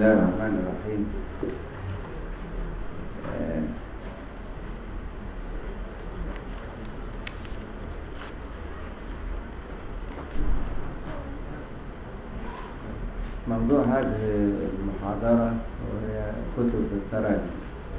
الله الرحمن الرحيم آه، موضوع هذه المحاضرة وهي كتب التراجم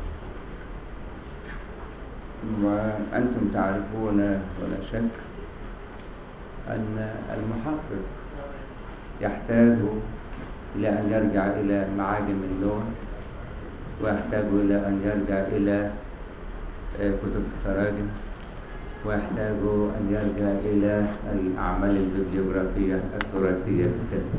وأنتم تعرفون ولا شك أن المحقق يحتاج إلى أن يرجع إلى معاجم اللغة ويحتاج إلى أن يرجع إلى آه، كتب التراجم ويحتاج أن يرجع إلى الأعمال الببليوغرافية التراثية بالذات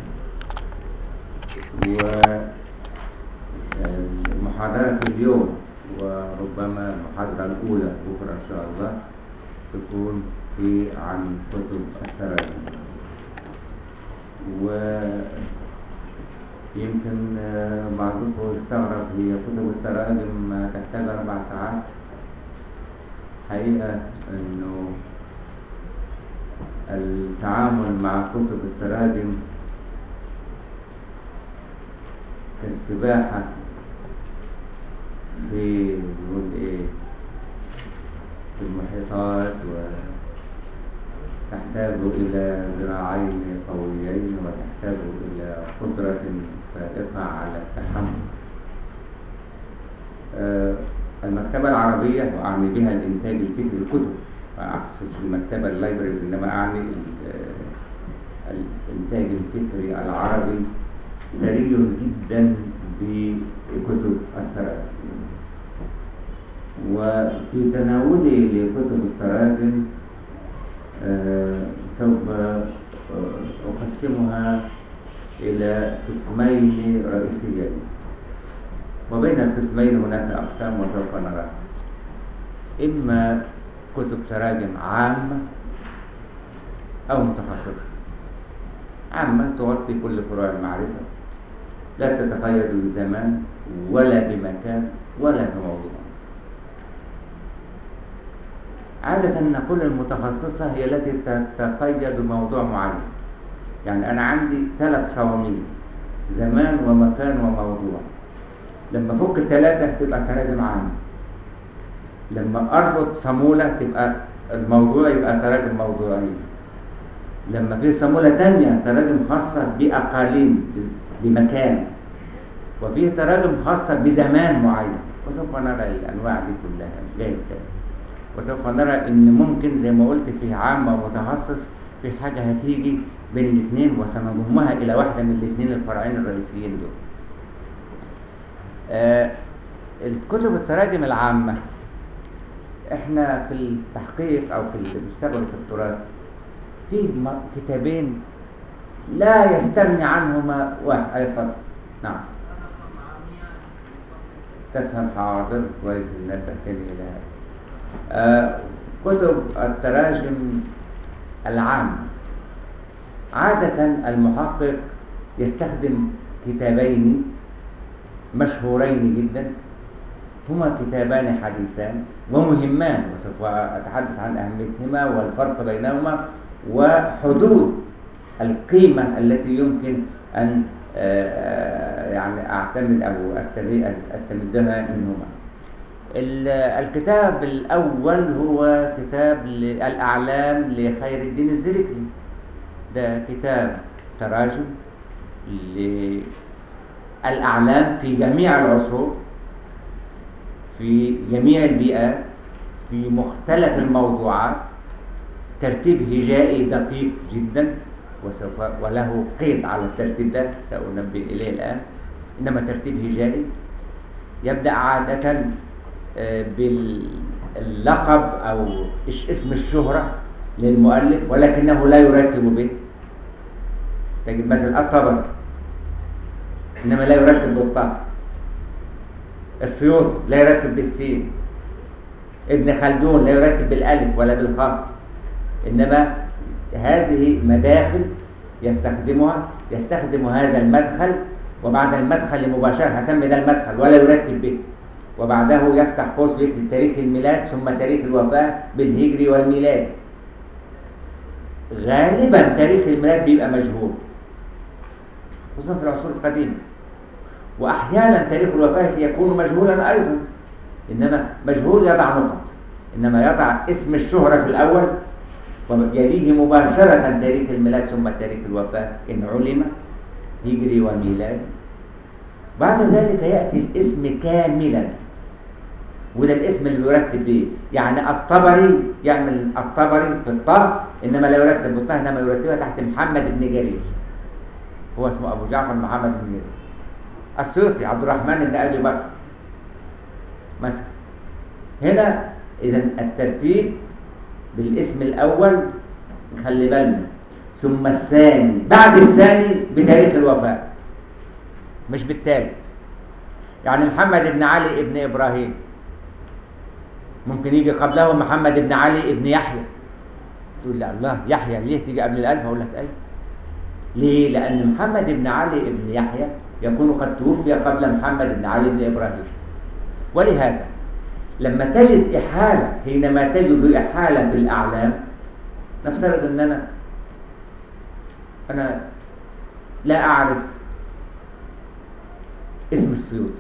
ومحاضرة اليوم وربما المحاضرة الأولى بكرة إن شاء الله تكون في عن كتب التراجم ويمكن آه، بعضكم يستغرب هي كتب التراجم تحتاج أربع ساعات حقيقة إنه التعامل مع كتب التراجم كالسباحة في نقول إيه في المحيطات وتحتاج إلى ذراعين قويين وتحتاج إلى قدرة فائقة على التحمل آه، المكتبة العربية وأعني بها الإنتاج الفكري الكتب وأقصد المكتبة اللايبرز إنما أعني ال- آه، الإنتاج الفكري العربي ثري جدا بكتب التراجم وفي تناولي لكتب التراجم آه، سوف آه، أقسمها إلى قسمين رئيسيين وبين القسمين هناك أقسام وسوف نراها إما كتب تراجم عامة أو متخصصة عامة تغطي كل فروع المعرفة لا تتقيد بزمان ولا بمكان ولا بموضوع عادة نقول المتخصصة هي التي تتقيد بموضوع معين يعني أنا عندي ثلاث صواميل زمان ومكان وموضوع لما أفك الثلاثة تبقى تراجم عام لما أربط صامولة تبقى الموضوع يبقى تراجم موضوعية لما في صامولة تانية تراجم خاصة بأقاليم بمكان وفيه تراجم خاصة بزمان معين وسوف نرى الأنواع دي كلها جاي ازاي وسوف نرى ان ممكن زي ما قلت في عام ومتخصص في حاجة هتيجي بين الاثنين وسنضمها الى واحدة من الاثنين الفرعين الرئيسيين دول آه الكتب التراجم العامة احنا في التحقيق او في اللي بيشتغلوا في التراث في م- كتابين لا يستغني عنهما واحد اي اتفضل نعم تفهم حاضر كويس انك تحتاج الى هذا آه، كتب التراجم العام عادة المحقق يستخدم كتابين مشهورين جدا هما كتابان حديثان ومهمان وسوف أتحدث عن أهميتهما والفرق بينهما وحدود القيمة التي يمكن أن آه، يعني أعتمد أو أستمد- أستمدها منهما ال- الكتاب الأول هو كتاب ل- الأعلام لخير الدين الزرقي ده كتاب تراجم للأعلام في جميع العصور في جميع البيئات في مختلف الموضوعات ترتيب هجائي دقيق جدا وسوف وله قيد على الترتيب ده سأنبه إليه الآن إنما ترتيب هجائي يبدأ عادة آه، باللقب أو إش- اسم الشهرة للمؤلف ولكنه لا يرتب به تجد مثلا الطبري إنما لا يرتب بالطاء السيوطي لا يرتب بالسين ابن خلدون لا يرتب بالألف ولا بالخاء إنما هذه مداخل يستخدمها يستخدم هذا المدخل وبعد المدخل مباشرة هسمي ده المدخل ولا يرتب به وبعده يفتح قوس ويكتب تاريخ الميلاد ثم تاريخ الوفاة بالهجري والميلادي غالبا تاريخ الميلاد بيبقى مجهول خصوصا في العصور القديمة وأحيانا تاريخ الوفاة يكون مجهولا أيضا إنما مجهول يضع نقط إنما يضع اسم الشهرة في الأول ويليه مباشرة تاريخ الميلاد ثم تاريخ الوفاة إن علم هجري وميلاد بعد ذلك يأتي الاسم كاملا وده الاسم اللي يرتب به يعني الطبري يعمل الطبري في الطه انما لا يرتب بالطه انما يرتبها تحت محمد بن جرير هو اسمه ابو جعفر محمد بن جرير السيوطي عبد الرحمن بن ابي بكر مثلا هنا اذا الترتيب بالاسم الاول خلي بالنا ثم الثاني بعد الثاني بتاريخ الوفاه مش بالثالث يعني محمد بن علي بن ابراهيم ممكن يجي قبله محمد بن علي بن يحيى تقول لي الله يحيى ليه تيجي قبل الالف اقول لك ايوه ليه لان محمد بن علي بن يحيى يكون قد توفي قبل محمد بن علي بن ابراهيم ولهذا لما تجد احاله حينما تجد احاله في الاعلام نفترض ان انا انا لا اعرف اسم السيوطي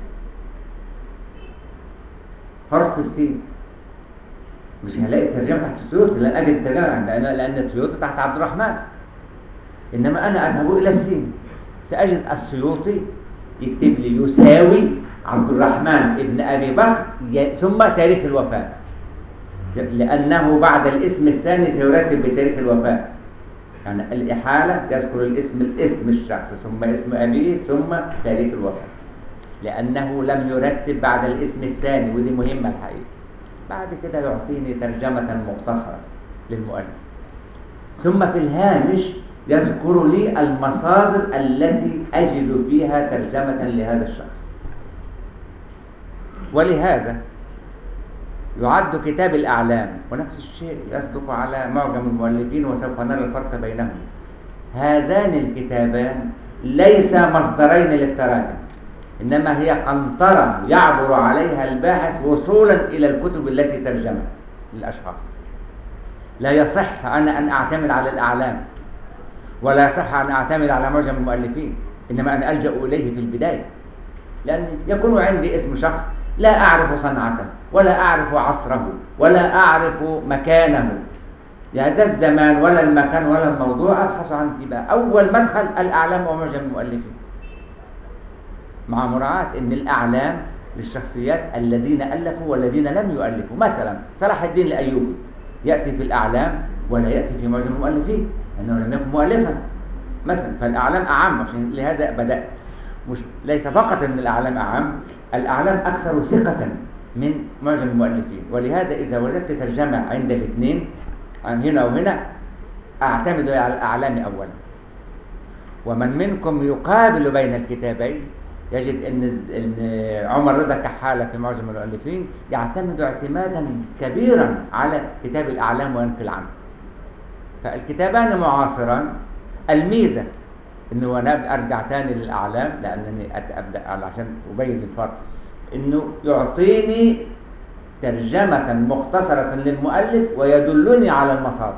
حرف السين مش هلاقي ترجمه تحت السيوطي لان اجد الترجمه عند انا لان السيوطي تحت عبد الرحمن انما انا اذهب الى السين ساجد السيوطي يكتب لي يساوي عبد الرحمن ابن ابي بكر ثم تاريخ الوفاه لانه بعد الاسم الثاني سيرتب بتاريخ الوفاه يعني الاحاله يذكر الاسم الاسم الشخص ثم اسم ابيه ثم تاريخ الوفاه لانه لم يرتب بعد الاسم الثاني ودي مهمه الحقيقه بعد كده يعطيني ترجمة مختصرة للمؤلف ثم في الهامش يذكر لي المصادر التي أجد فيها ترجمة لهذا الشخص ولهذا يعد كتاب الأعلام ونفس الشيء يصدق على معجم المؤلفين وسوف نرى الفرق بينهم هذان الكتابان ليس مصدرين للتراجم إنما هي قنطرة يعبر عليها الباحث وصولا إلى الكتب التي ترجمت للأشخاص لا يصح أنا أن أعتمد على الأعلام ولا يصح أن أعتمد على معجم المؤلفين إنما أن ألجأ إليه في البداية لأن يكون عندي اسم شخص لا أعرف صنعته ولا أعرف عصره ولا أعرف مكانه يا ذا الزمان ولا المكان ولا الموضوع أبحث عنه يبقى أول مدخل الأعلام ومعجم المؤلفين مع مراعاة أن الأعلام للشخصيات الذين ألفوا والذين لم يؤلفوا مثلا صلاح الدين الأيوبي يأتي في الأعلام ولا يأتي في معجم المؤلفين لأنه لم يكن مؤلفا مثلا فالأعلام أعم عشان لهذا بدأ مش ليس فقط أن الأعلام أعم الأعلام أكثر ثقة من معجم المؤلفين ولهذا إذا وجدت ترجمة عند الاثنين عن هنا وهنا أعتمد على الأعلام أولا ومن منكم يقابل بين الكتابين يجد ان ان عمر رضا كحاله في معجم المؤلفين يعتمد اعتمادا كبيرا على كتاب الاعلام وينقل عنه فالكتابان معاصران الميزه انه انا ارجع تاني للاعلام لانني ابدا عشان ابين الفرق انه يعطيني ترجمه مختصره للمؤلف ويدلني على المصادر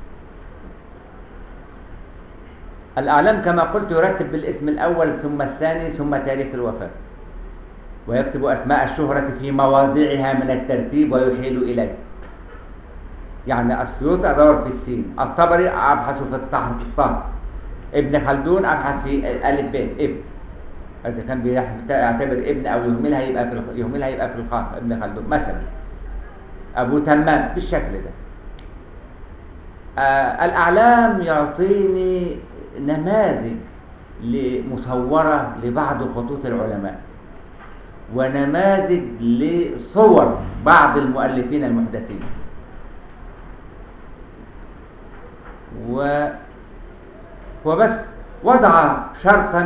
الأعلام كما قلت يرتب بالاسم الأول ثم الثاني ثم تاريخ الوفاة ويكتب أسماء الشهرة في مواضعها من الترتيب ويحيل إليه يعني السيوطي أدور في السين الطبري أبحث في الطه في الطه ابن خلدون أبحث في ألف ب ابن إذا كان بيعتبر ابن أو يهملها يبقى في يهملها يبقى في القاف ابن خلدون مثلا أبو تمام بالشكل ده آه الأعلام يعطيني نماذج مصورة لبعض خطوط العلماء ونماذج لصور بعض المؤلفين المحدثين و وبس وضع شرطا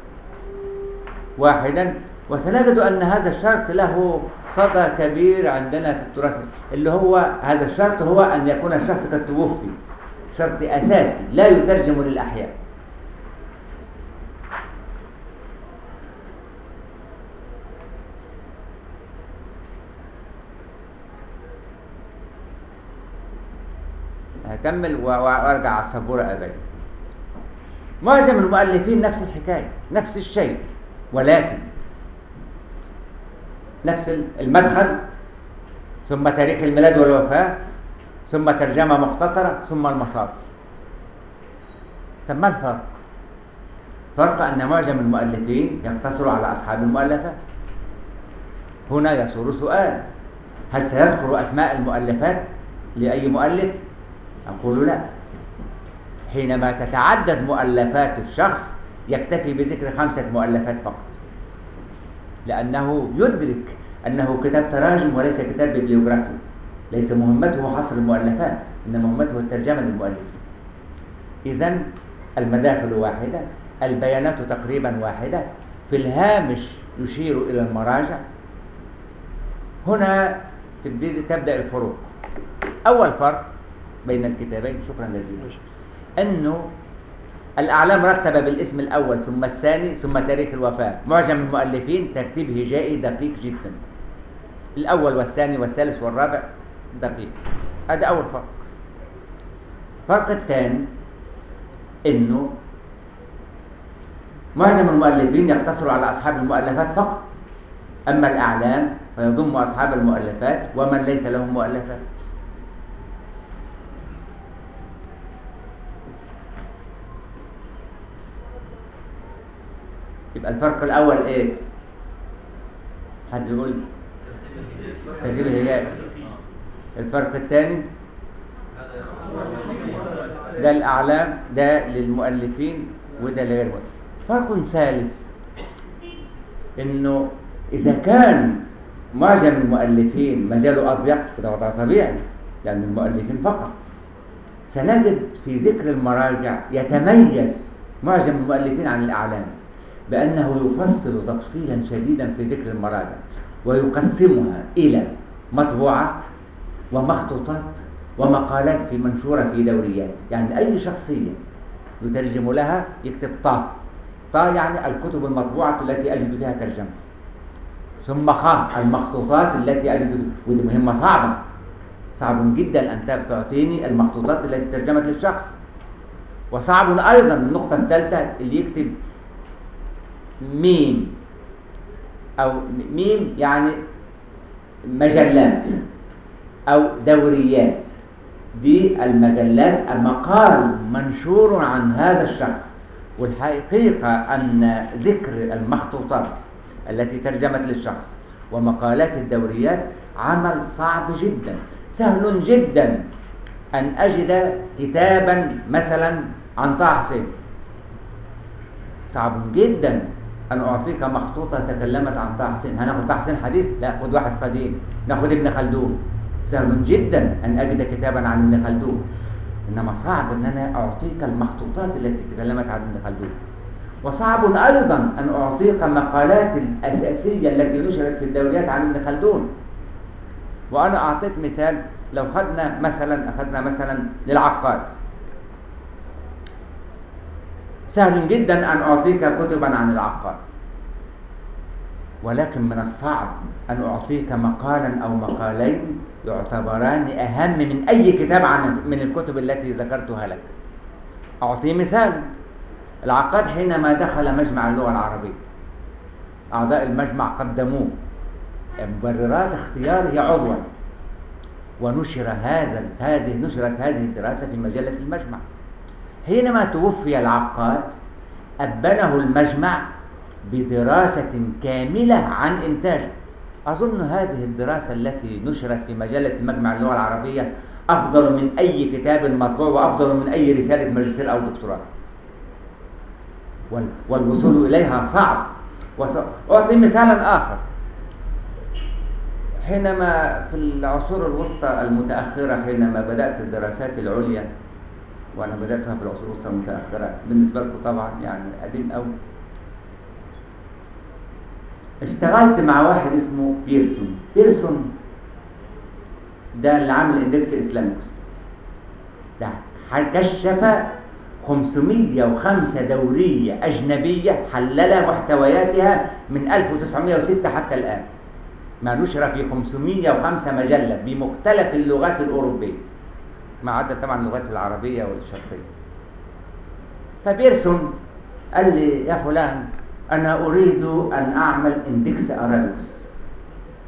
واحدا وسنجد ان هذا الشرط له صدى كبير عندنا في التراث اللي هو هذا الشرط هو ان يكون الشخص قد توفي شرط اساسي لا يترجم للاحياء هكمل وارجع على السبوره ابدا معظم المؤلفين نفس الحكايه نفس الشيء ولكن نفس المدخل ثم تاريخ الميلاد والوفاة ثم ترجمة مختصرة ثم المصادر طب ما الفرق؟ فرق أن معجم المؤلفين يقتصر على أصحاب المؤلفات هنا يصور سؤال هل سيذكر أسماء المؤلفات لأي مؤلف؟ أقول لا حينما تتعدد مؤلفات الشخص يكتفي بذكر خمسة مؤلفات فقط لأنه يدرك أنه كتاب تراجم وليس كتاب بيبليوغرافي ليس مهمته حصر المؤلفات إن مهمته الترجمة للمؤلفين إذا المداخل واحدة البيانات تقريبا واحدة في الهامش يشير إلى المراجع هنا تبدأ, تبدأ الفروق أول فرق بين الكتابين شكرا جزيلا أنه الأعلام رتب بالاسم الأول ثم الثاني ثم تاريخ الوفاة معجم المؤلفين ترتيب هجائي دقيق جدا الأول والثاني والثالث والرابع دقيق هذا أول فرق الفرق الثاني أنه معجم المؤلفين يقتصر على أصحاب المؤلفات فقط أما الأعلام فيضم أصحاب المؤلفات ومن ليس لهم مؤلفات يبقى الفرق الأول إيه؟ حد يقول ترتيب الهلال الفرق الثاني ده الأعلام ده للمؤلفين وده لغير المؤلفين فرق ثالث إنه إذا كان معجم المؤلفين مجاله أضيق ده وضع طبيعي لأن المؤلفين فقط سنجد في ذكر المراجع يتميز معجم المؤلفين عن الأعلام بأنه يفصل تفصيلا شديدا في ذكر المراجع ويقسمها إلى مطبوعات ومخطوطات ومقالات في منشورة في دوريات يعني أي شخصية يترجم لها يكتب طا طا يعني الكتب المطبوعة التي أجد بها ترجمة ثم خ المخطوطات التي أجد ودي مهمة صعبة صعب جدا أن تعطيني المخطوطات التي ترجمت للشخص وصعب أيضا النقطة الثالثة اللي يكتب ميم أو ميم يعني مجلات أو دوريات دي المجلات المقال منشور عن هذا الشخص والحقيقة أن ذكر المخطوطات التي ترجمت للشخص ومقالات الدوريات عمل صعب جدا سهل جدا أن أجد كتابا مثلا عن طه حسين صعب جدا أن أعطيك مخطوطة تكلمت عن طه حسين هناخد طه حسين حديث؟ لا خد واحد قديم ناخد ابن خلدون سهل جدا أن أجد كتابا عن ابن خلدون إنما صعب أن أنا أعطيك المخطوطات التي تكلمت عن ابن خلدون وصعب أيضا أن أعطيك مقالات الأساسية التي نشرت في الدوريات عن ابن خلدون وأنا أعطيت مثال لو خدنا مثلا أخذنا مثلا للعقاد سهل جدا أن أعطيك كتبا عن العقاد ولكن من الصعب أن أعطيك مقالا أو مقالين يعتبران أهم من أي كتاب عن من الكتب التي ذكرتها لك أعطي مثال العقاد حينما دخل مجمع اللغة العربية أعضاء المجمع قدموه مبررات اختياره عضوا ونشر هذا هذه نشرت هذه الدراسة في مجلة المجمع حينما توفي العقاد أبنه المجمع بدراسة كاملة عن إنتاجه أظن هذه الدراسة التي نشرت في مجلة مجمع اللغة العربية أفضل من أي كتاب مطبوع وأفضل من أي رسالة ماجستير أو دكتوراه والوصول إليها صعب أعطي مثالا آخر حينما في العصور الوسطى المتأخرة حينما بدأت الدراسات العليا وأنا بدأتها في العصور الوسطى المتأخرة بالنسبة لكم طبعا يعني قديم أوي اشتغلت مع واحد اسمه بيرسون بيرسون ده اللي عامل اندكس اسلامكس ده كشف 505 دورية أجنبية حلل محتوياتها من 1906 حتى الآن ما نشر في 505 مجلة بمختلف اللغات الأوروبية ما عدا طبعا اللغات العربية والشرقية فبيرسون قال لي يا فلان أنا أريد أن أعمل إندكس أرابيكس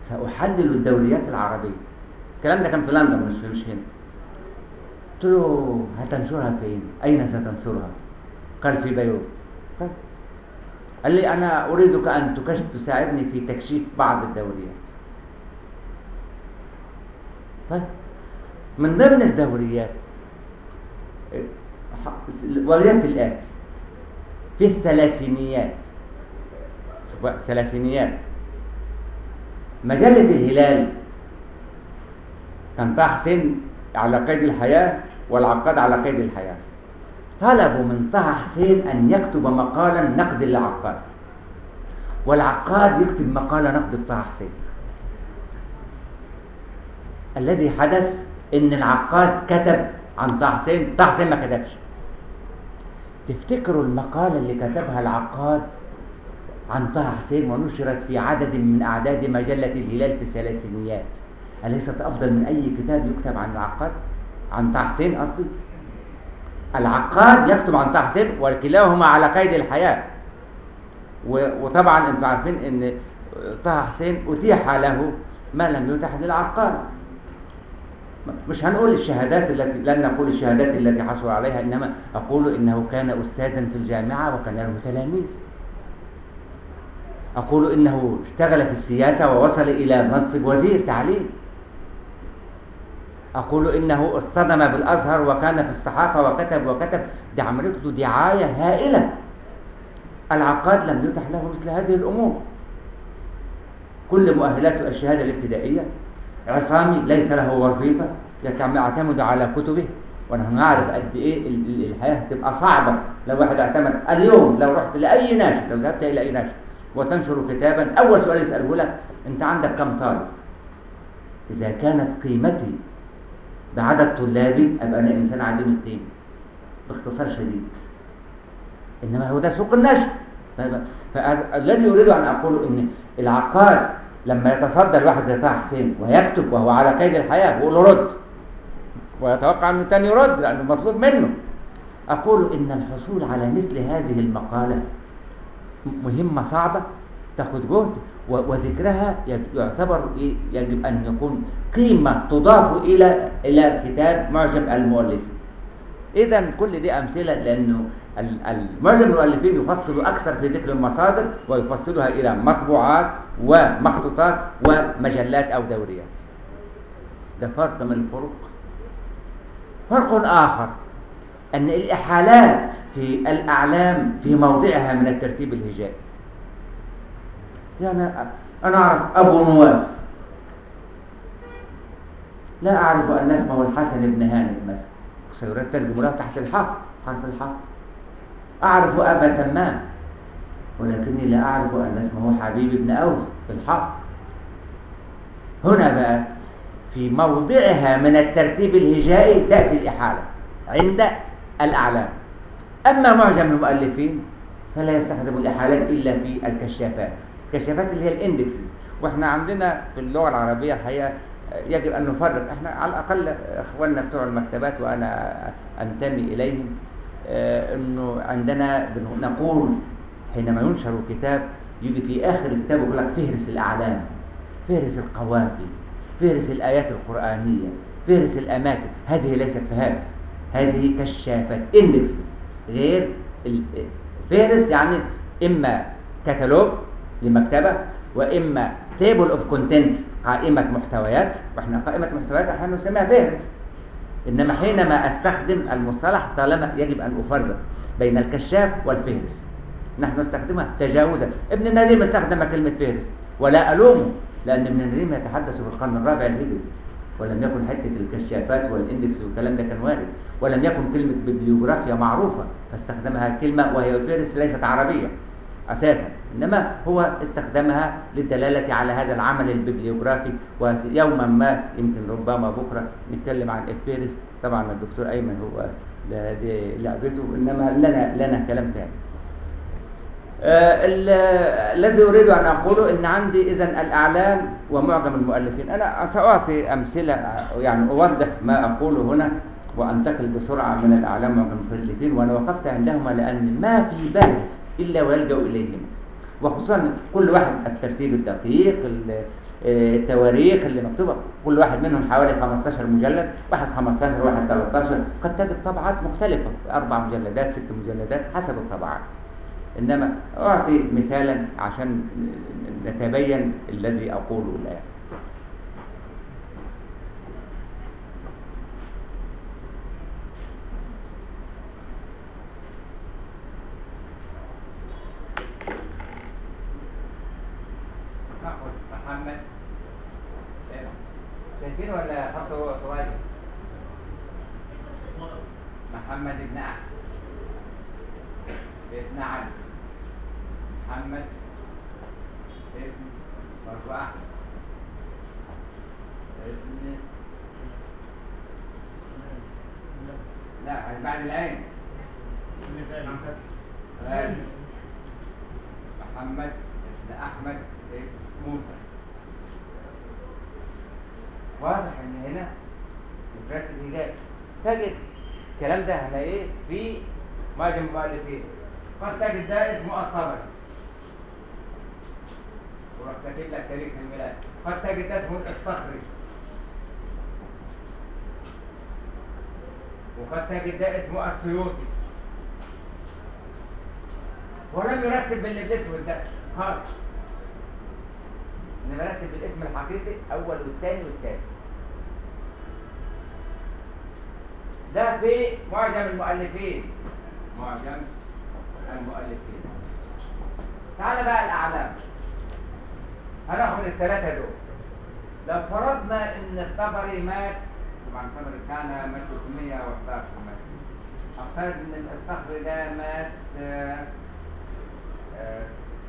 سأحلل الدوريات العربية الكلام ده كان في لندن مش مش هنا قلت له هتنشرها فين؟ أين ستنشرها؟ قال في بيروت طيب قال لي أنا أريدك أن تكش تساعدني في تكشيف بعض الدوريات طيب من ضمن الدوريات وجدت الآتي في الثلاثينيات شوف بقى ثلاثينيات مجلة الهلال كان طه حسين على قيد الحياة والعقاد على قيد الحياة طلبوا من طه حسين أن يكتب مقالا نقد للعقاد والعقاد يكتب مقالة نقد لطه حسين الذي حدث ان العقاد كتب عن طه حسين طه حسين ما كتبش تفتكروا المقالة اللي كتبها العقاد عن طه حسين ونشرت في عدد من أعداد مجلة الهلال في الثلاثينيات أليست أفضل من أي كتاب يكتب عن العقاد عن طه حسين قصدي العقاد يكتب عن طه حسين وكلاهما على قيد الحياة وطبعا انتم عارفين ان طه حسين أتيح له ما لم يتح للعقاد مش هنقول الشهادات التي لن نقول الشهادات التي حصل عليها انما اقول انه كان استاذا في الجامعه وكان له تلاميذ اقول انه اشتغل في السياسه ووصل الى منصب وزير تعليم اقول انه اصطدم بالازهر وكان في الصحافه وكتب وكتب دي عملت له دعايه هائله العقاد لم يتح له مثل هذه الامور كل مؤهلات الشهاده الابتدائيه عصامي ليس له وظيفة يعتمد على كتبه ونحن نعرف قد ايه الحياة هتبقى صعبة لو واحد اعتمد اليوم لو رحت لأي ناشر لو ذهبت إلى أي ناشر وتنشر كتابا أول سؤال يسأله لك أنت عندك كم طالب إذا كانت قيمتي بعدد طلابي أبقى أنا إنسان عديم القيمة باختصار شديد إنما هو ده سوق النشر فالذي أريد أن أقوله إن العقاد لما يتصدى الواحد زي طه حسين ويكتب وهو على قيد الحياه ويقول له رد ويتوقع من الثاني يرد لانه مطلوب منه اقول ان الحصول على مثل هذه المقاله مهمه صعبه تاخذ جهد وذكرها يعتبر يجب ان يكون قيمه تضاف الى الى كتاب معجم المؤلفين اذا كل دي امثله لانه معجم المؤلفين يفصل اكثر في ذكر المصادر ويفصلها الى مطبوعات ومخطوطات ومجلات او دوريات ده فرق من الفروق فرق اخر ان الاحالات في الاعلام في موضعها من الترتيب الهجائي يعني انا اعرف ابو نواس لا اعرف ان اسمه الحسن بن هانئ مثلا سيرتب له تحت الحرف حرف الحرف أعرف أبا تمام ولكني لا أعرف أن اسمه حبيب بن أوس في الحق هنا بقى في موضعها من الترتيب الهجائي تأتي الإحالة عند الأعلام أما معجم المؤلفين فلا يستخدم الإحالات إلا في الكشافات الكشافات اللي هي الاندكسز واحنا عندنا في اللغة العربية الحقيقة يجب أن نفرق احنا على الأقل إخواننا بتوع المكتبات وأنا أنتمي إليهم آه انه عندنا نقول حينما ينشر كتاب يجي في اخر الكتاب يقول لك فهرس الاعلام فهرس القوافي فهرس الايات القرانيه فهرس الاماكن هذه ليست فهارس هذه كشافات اندكسز غير فهرس يعني اما كتالوج لمكتبه واما تيبل اوف كونتنتس قائمه محتويات واحنا قائمه محتويات احيانا نسميها فهرس انما حينما استخدم المصطلح طالما يجب ان افرق بين الكشاف والفهرس نحن نستخدمها تجاوزا ابن النديم استخدم كلمه فهرس ولا الومه لان ابن النديم يتحدث في القرن الرابع الهجري ولم يكن حته الكشافات والاندكس والكلام ده كان وارد ولم يكن كلمه ببليوغرافيا معروفه فاستخدمها كلمه وهي الفهرس ليست عربيه اساسا انما هو استخدمها للدلاله على هذا العمل الببليوغرافي ويوما ما يمكن ربما بكره نتكلم عن الفهرس طبعا الدكتور ايمن هو دي لعبته انما لنا لنا كلام ثاني آه الذي اريد ان اقوله ان عندي اذا الاعلام ومعجم المؤلفين انا ساعطي امثله يعني اوضح ما اقوله هنا وانتقل بسرعه من الاعلام ومعجم المؤلفين وانا وقفت عندهما لان ما في باحث الا ويلجا اليهما وخصوصا كل واحد الترتيب الدقيق آه، التواريخ اللي مكتوبة كل واحد منهم حوالي 15 مجلد واحد 15 واحد 13 قد تجد طبعات مختلفة أربع مجلدات ست مجلدات حسب الطبعات إنما أعطي مثالا عشان نتبين الذي أقوله الآن ناخد محمد شايفين ولا خطه صغير محمد بن احمد ابن علي محمد ابن برضو احمد ابن لا بعد العين غالي محمد ابن احمد ابن موسى واضح ان هنا مفرد الهجاء تجد الكلام ده هنلاقيه في معجم المؤلفين قد تجد ده اسمه الطبري وراح كاتب لك تاريخ الميلاد قد تجد ده اسمه الصخري وقد تجد ده اسمه السيوطي ولم يرتب باللي بالاسود ده خالص انا برتب بالاسم الحقيقي اول والثاني والثالث ده في معجم المؤلفين معجم المؤلفين تعال بقى الاعلام هناخد الثلاثه دول لو فرضنا ان الطبري مات طبعا الطبري كان مات 311 مثلا افترض ان الصخر ده مات آه آه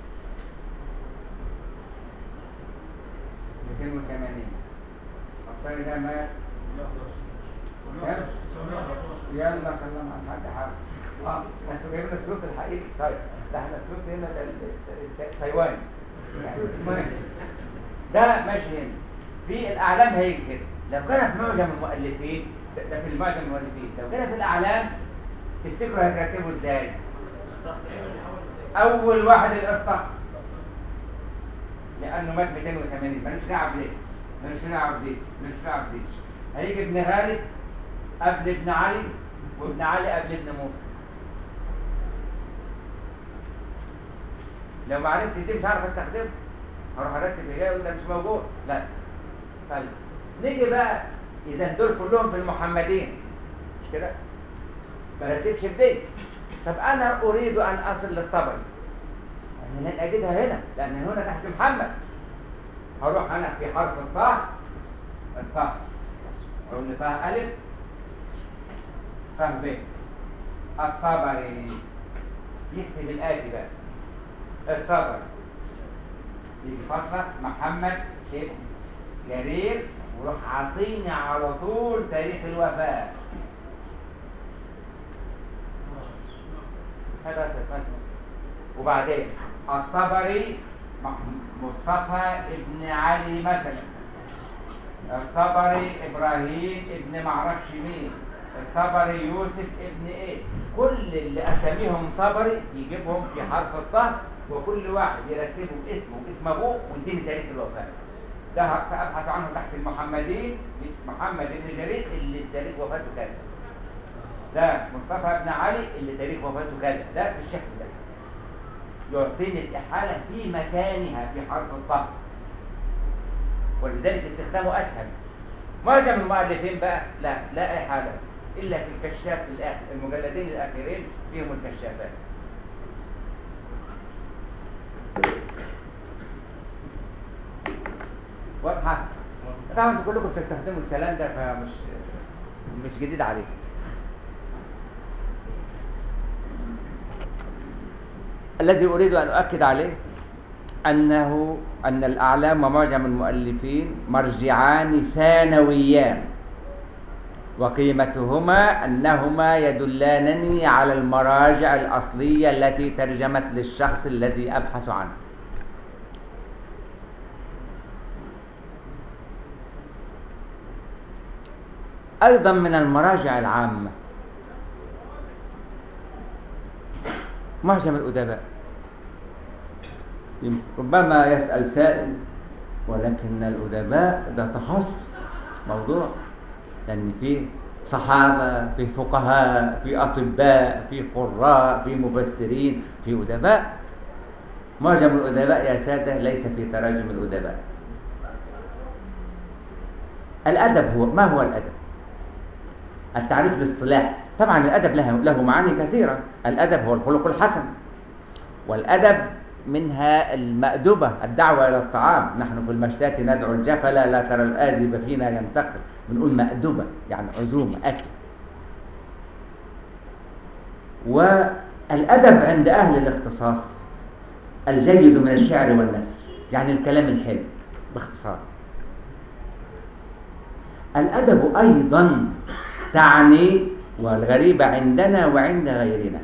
280 افترض ده مات كام؟ يلا خلينا عن حد حاجه اه انتوا جايبين الصوت الحقيقي طيب ده احنا الصوت هنا ده ال- ال- تايوان يعني المهم. ده ماشي هنا في الاعلام هيجي كده لو كان في معجم المؤلفين ده ده في المعجم المؤلفين لو كان في الاعلام تفتكروا هترتبوا ازاي اول واحد القصه لانه مات 280 ماليش دعوه بيه ماليش دعوه بدي ماليش دعوه بدي هيجي ابن غالب قبل ابن علي وابن علي قبل ابن موسى لو ما عرفتش دي مش عارف استخدمه هروح ارتب ايه وده مش موجود لا طيب نيجي بقى اذا دول كلهم في المحمدين مش كده ما رتبش في دي طب انا اريد ان اصل للطبري انا لن اجدها هنا لان هنا تحت محمد هروح انا في حرف الطاء الطاء اقول لي طاء الف طاء ب الطبري يكتب الاتي بقى الطبري يجي فصلة محمد ابن جرير وروح عاطيني على طول تاريخ الوفاة هذا تفهم وبعدين الطبري مح- مصطفى ابن علي مثلا الطبري ابراهيم ابن معرفش مين الطبري يوسف ابن ايه كل اللي اساميهم طبري يجيبهم في حرف الطه وكل واحد يرتبه باسمه واسم ابوه ويديني تاريخ الوفاه ده سابحث عنه تحت المحمدين محمد بن جرير اللي تاريخ وفاته كذا ده مصطفى بن علي اللي تاريخ وفاته كذا ده بالشكل ده يعطيني الإحالة في مكانها في حرف الطه ولذلك استخدامه أسهل معظم المؤلفين بقى لا لا إحالة إلا في الكشاف الآخر المجلدين الأخيرين فيهم الكشافات واضحة؟ طبعا انتوا كلكم بتستخدموا الكلام ده فمش مش جديد عليكم الذي أريد أن أؤكد عليه أنه أن الأعلام ومعجم المؤلفين مرجعان ثانويان وقيمتهما أنهما يدلانني على المراجع الأصلية التي ترجمت للشخص الذي أبحث عنه أيضا من المراجع العامة معجم الأدباء ربما يسأل سائل ولكن الأدباء ده تخصص موضوع لأن في صحابة في فقهاء في أطباء في قراء في مفسرين في أدباء معجم الأدباء يا سادة ليس في تراجم الأدباء الأدب هو ما هو الأدب التعريف الاصطلاحي طبعا الأدب له له معاني كثيرة الأدب هو الخلق الحسن والأدب منها المأدبة الدعوة إلى الطعام نحن في المشتات ندعو الجفل لا ترى الآدب فينا ينتقل بنقول مأدبة يعني عزوم أكل والأدب عند أهل الاختصاص الجيد من الشعر والنثر يعني الكلام الحلو باختصار الأدب أيضا تعني والغريبة عندنا وعند غيرنا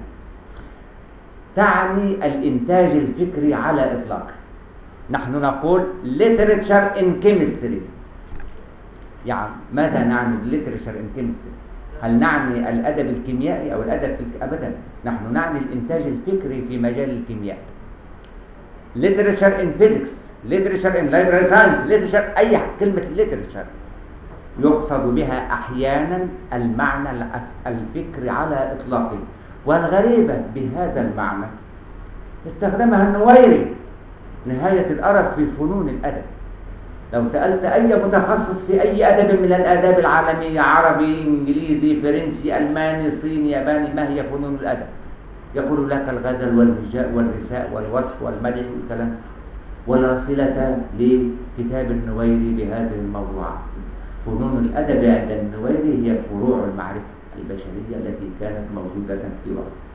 تعني الإنتاج الفكري على إطلاقه نحن نقول literature in chemistry يعني ماذا نعني literature in chemistry هل نعني الأدب الكيميائي أو الأدب في أبدا نحن نعني الإنتاج الفكري في مجال الكيمياء literature in physics literature in library science literature أي كلمة literature يقصد بها أحيانا المعنى الفكري على إطلاقه والغريبة بهذا المعنى استخدمها النويري نهاية الأرب في فنون الأدب لو سألت أي متخصص في أي أدب من الآداب العالمية عربي إنجليزي فرنسي ألماني صيني ياباني ما هي فنون الأدب يقول لك الغزل والهجاء والرثاء والوصف والمدح والكلام ولا صلة لكتاب النويري بهذه الموضوعات فنون الأدب عند النويري هي فروع المعرفة البشرية التي كانت موجودة في وقتها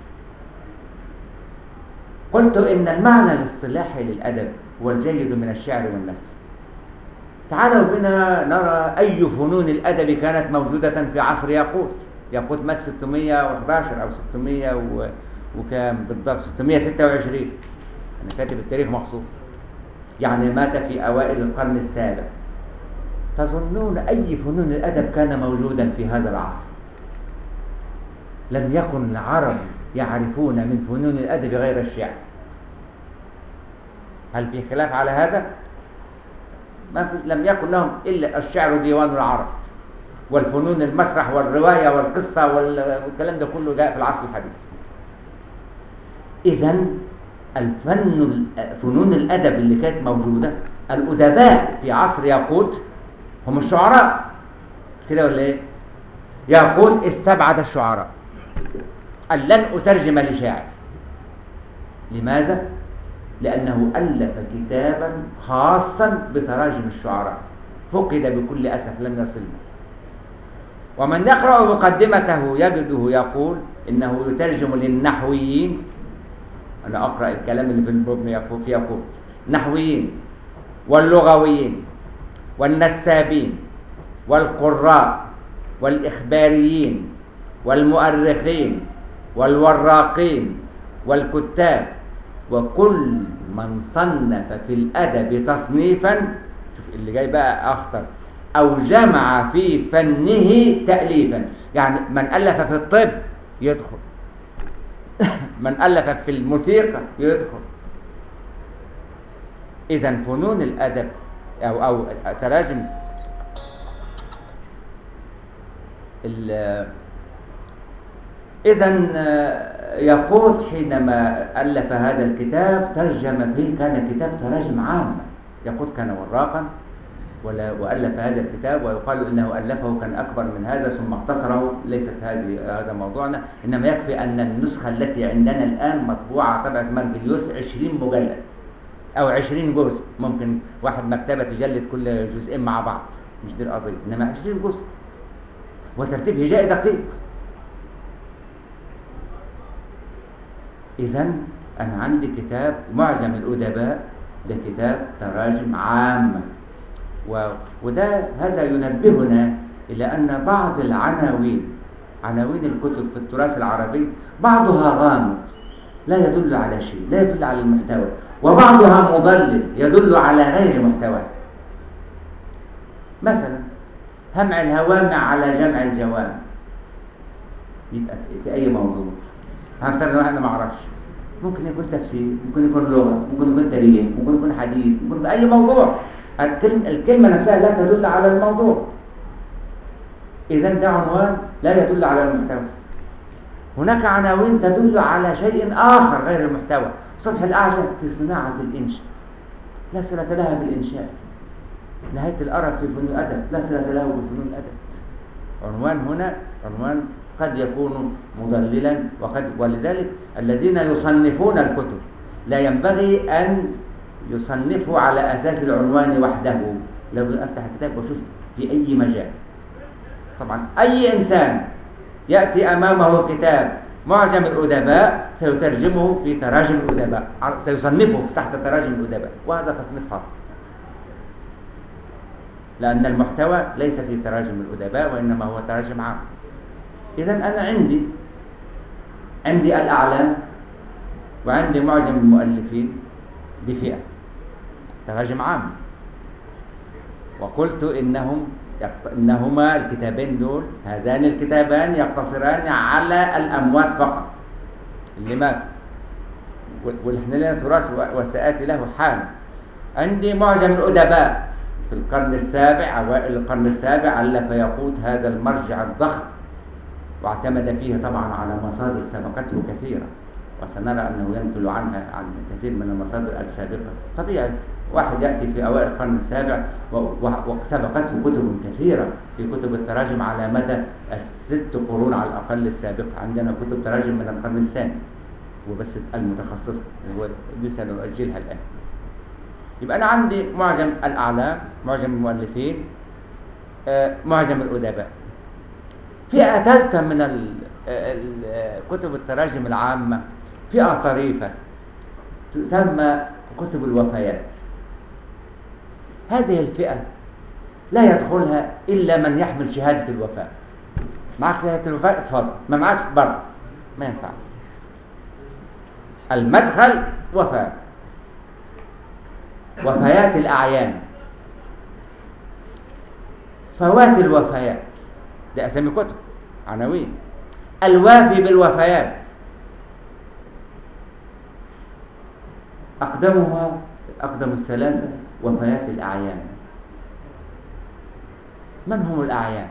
قلت إن المعنى الاصطلاحي للأدب هو الجيد من الشعر والنثر تعالوا بنا نرى أي فنون الأدب كانت موجودة في عصر ياقوت ياقوت مات 611 أو 600 و... وكام بالضبط 626 أنا كاتب التاريخ مخصوص يعني مات في أوائل القرن السابع تظنون أي فنون الأدب كان موجودا في هذا العصر لم يكن العرب يعرفون من فنون الأدب غير الشعر هل في خلاف على هذا؟ ما في لم يكن لهم إلا الشعر ديوان العرب والفنون المسرح والرواية والقصة والكلام ده كله جاء في العصر الحديث إذا الفن فنون الأدب اللي كانت موجودة الأدباء في عصر ياقوت هم الشعراء كده ولا ايه ياقوت استبعد الشعراء قال لن أترجم لشاعر لماذا؟ لأنه ألف كتابا خاصا بتراجم الشعراء فقد بكل أسف لم يصلنا ومن يقرأ مقدمته يجده يقول إنه يترجم للنحويين أنا أقرأ الكلام اللي في البطن يقول في يقول نحويين واللغويين والنسابين والقراء والإخباريين والمؤرخين والوراقين والكتاب وكل من صنف في الأدب تصنيفا شوف اللي جاي بقى أخطر أو جمع في فنه تأليفا يعني من ألف في الطب يدخل من ألف في الموسيقى يدخل إذا فنون الأدب أو أو تراجم إذا يقوت حينما ألف هذا الكتاب ترجم فيه كان كتاب تراجم عامة يقوت كان وراقا وألف هذا الكتاب ويقال إنه ألفه كان أكبر من هذا ثم اختصره ليست هذه هذا موضوعنا إنما يكفي أن النسخة التي عندنا الآن مطبوعة طبعة مرجليوس 20 مجلد أو 20 جزء ممكن واحد مكتبة تجلد كل جزئين مع بعض مش دي القضية إنما 20 جزء وترتيب هجائي دقيق إذا أنا عندي كتاب معجم الأدباء ده كتاب تراجم عامة و... وده هذا ينبهنا إلى أن بعض العناوين عناوين الكتب في التراث العربي بعضها غامض لا يدل على شيء لا يدل على المحتوى وبعضها مضلل يدل على غير محتوى مثلا همع الهوامع على جمع الجوامع يبقى في أي موضوع هفترض أنا ما أعرفش ممكن يكون تفسير ممكن يكون لغة ممكن يكون تاريخ ممكن يكون حديث ممكن يكون أي موضوع الكلمة نفسها لا تدل على الموضوع إذا ده عنوان لا يدل على المحتوى هناك عناوين تدل على شيء آخر غير المحتوى صبح الأعشى في صناعة الإنشاء لا صلة لها بالإنشاء نهاية الأرب في فنون الأدب لا صلة له بفنون الأدب عنوان هنا عنوان قد يكون مضللا وقد ولذلك الذين يصنفون الكتب لا ينبغي أن يصنفوا على أساس العنوان وحده لو أفتح الكتاب وأشوف في أي مجال طبعا أي إنسان يأتي أمامه كتاب معجم الأدباء سيترجمه في تراجم الأدباء سيصنفه تحت تراجم الأدباء وهذا تصنيف خاطئ لأن المحتوى ليس في تراجم الأدباء وإنما هو تراجم عام إذا أنا عندي عندي الأعلام وعندي معجم المؤلفين بفئة تراجم عام وقلت إنهم إنهما الكتابين دول هذان الكتابان يقتصران على الأموات فقط اللي مات ونحن لنا تراث وسآتي له حال عندي معجم الأدباء في القرن السابع أوائل القرن السابع ألف يقود هذا المرجع الضخم واعتمد فيه طبعا على مصادر سبقته كثيرة وسنرى أنه ينقل عنها عن كثير من المصادر السابقة طبيعي واحد يأتي في أوائل القرن السابع وسبقته كتب كثيرة في كتب التراجم على مدى الست قرون على الأقل السابقة عندنا كتب تراجم من القرن الثاني وبس المتخصصة دي سنؤجلها الآن يبقى أنا عندي معجم الأعلام معجم المؤلفين آه، معجم الأدباء فئة ثالثة من كتب التراجم العامة فئة طريفة تسمى كتب الوفيات هذه الفئة لا يدخلها إلا من يحمل شهادة الوفاة معك شهادة الوفاة اتفضل ما معكش برضه ما ينفع المدخل وفاة وفيات الأعيان فوات الوفيات ده أسامي كتب عناوين الوافي بالوفيات أقدمها أقدم الثلاثة وفيات الأعيان من هم الأعيان؟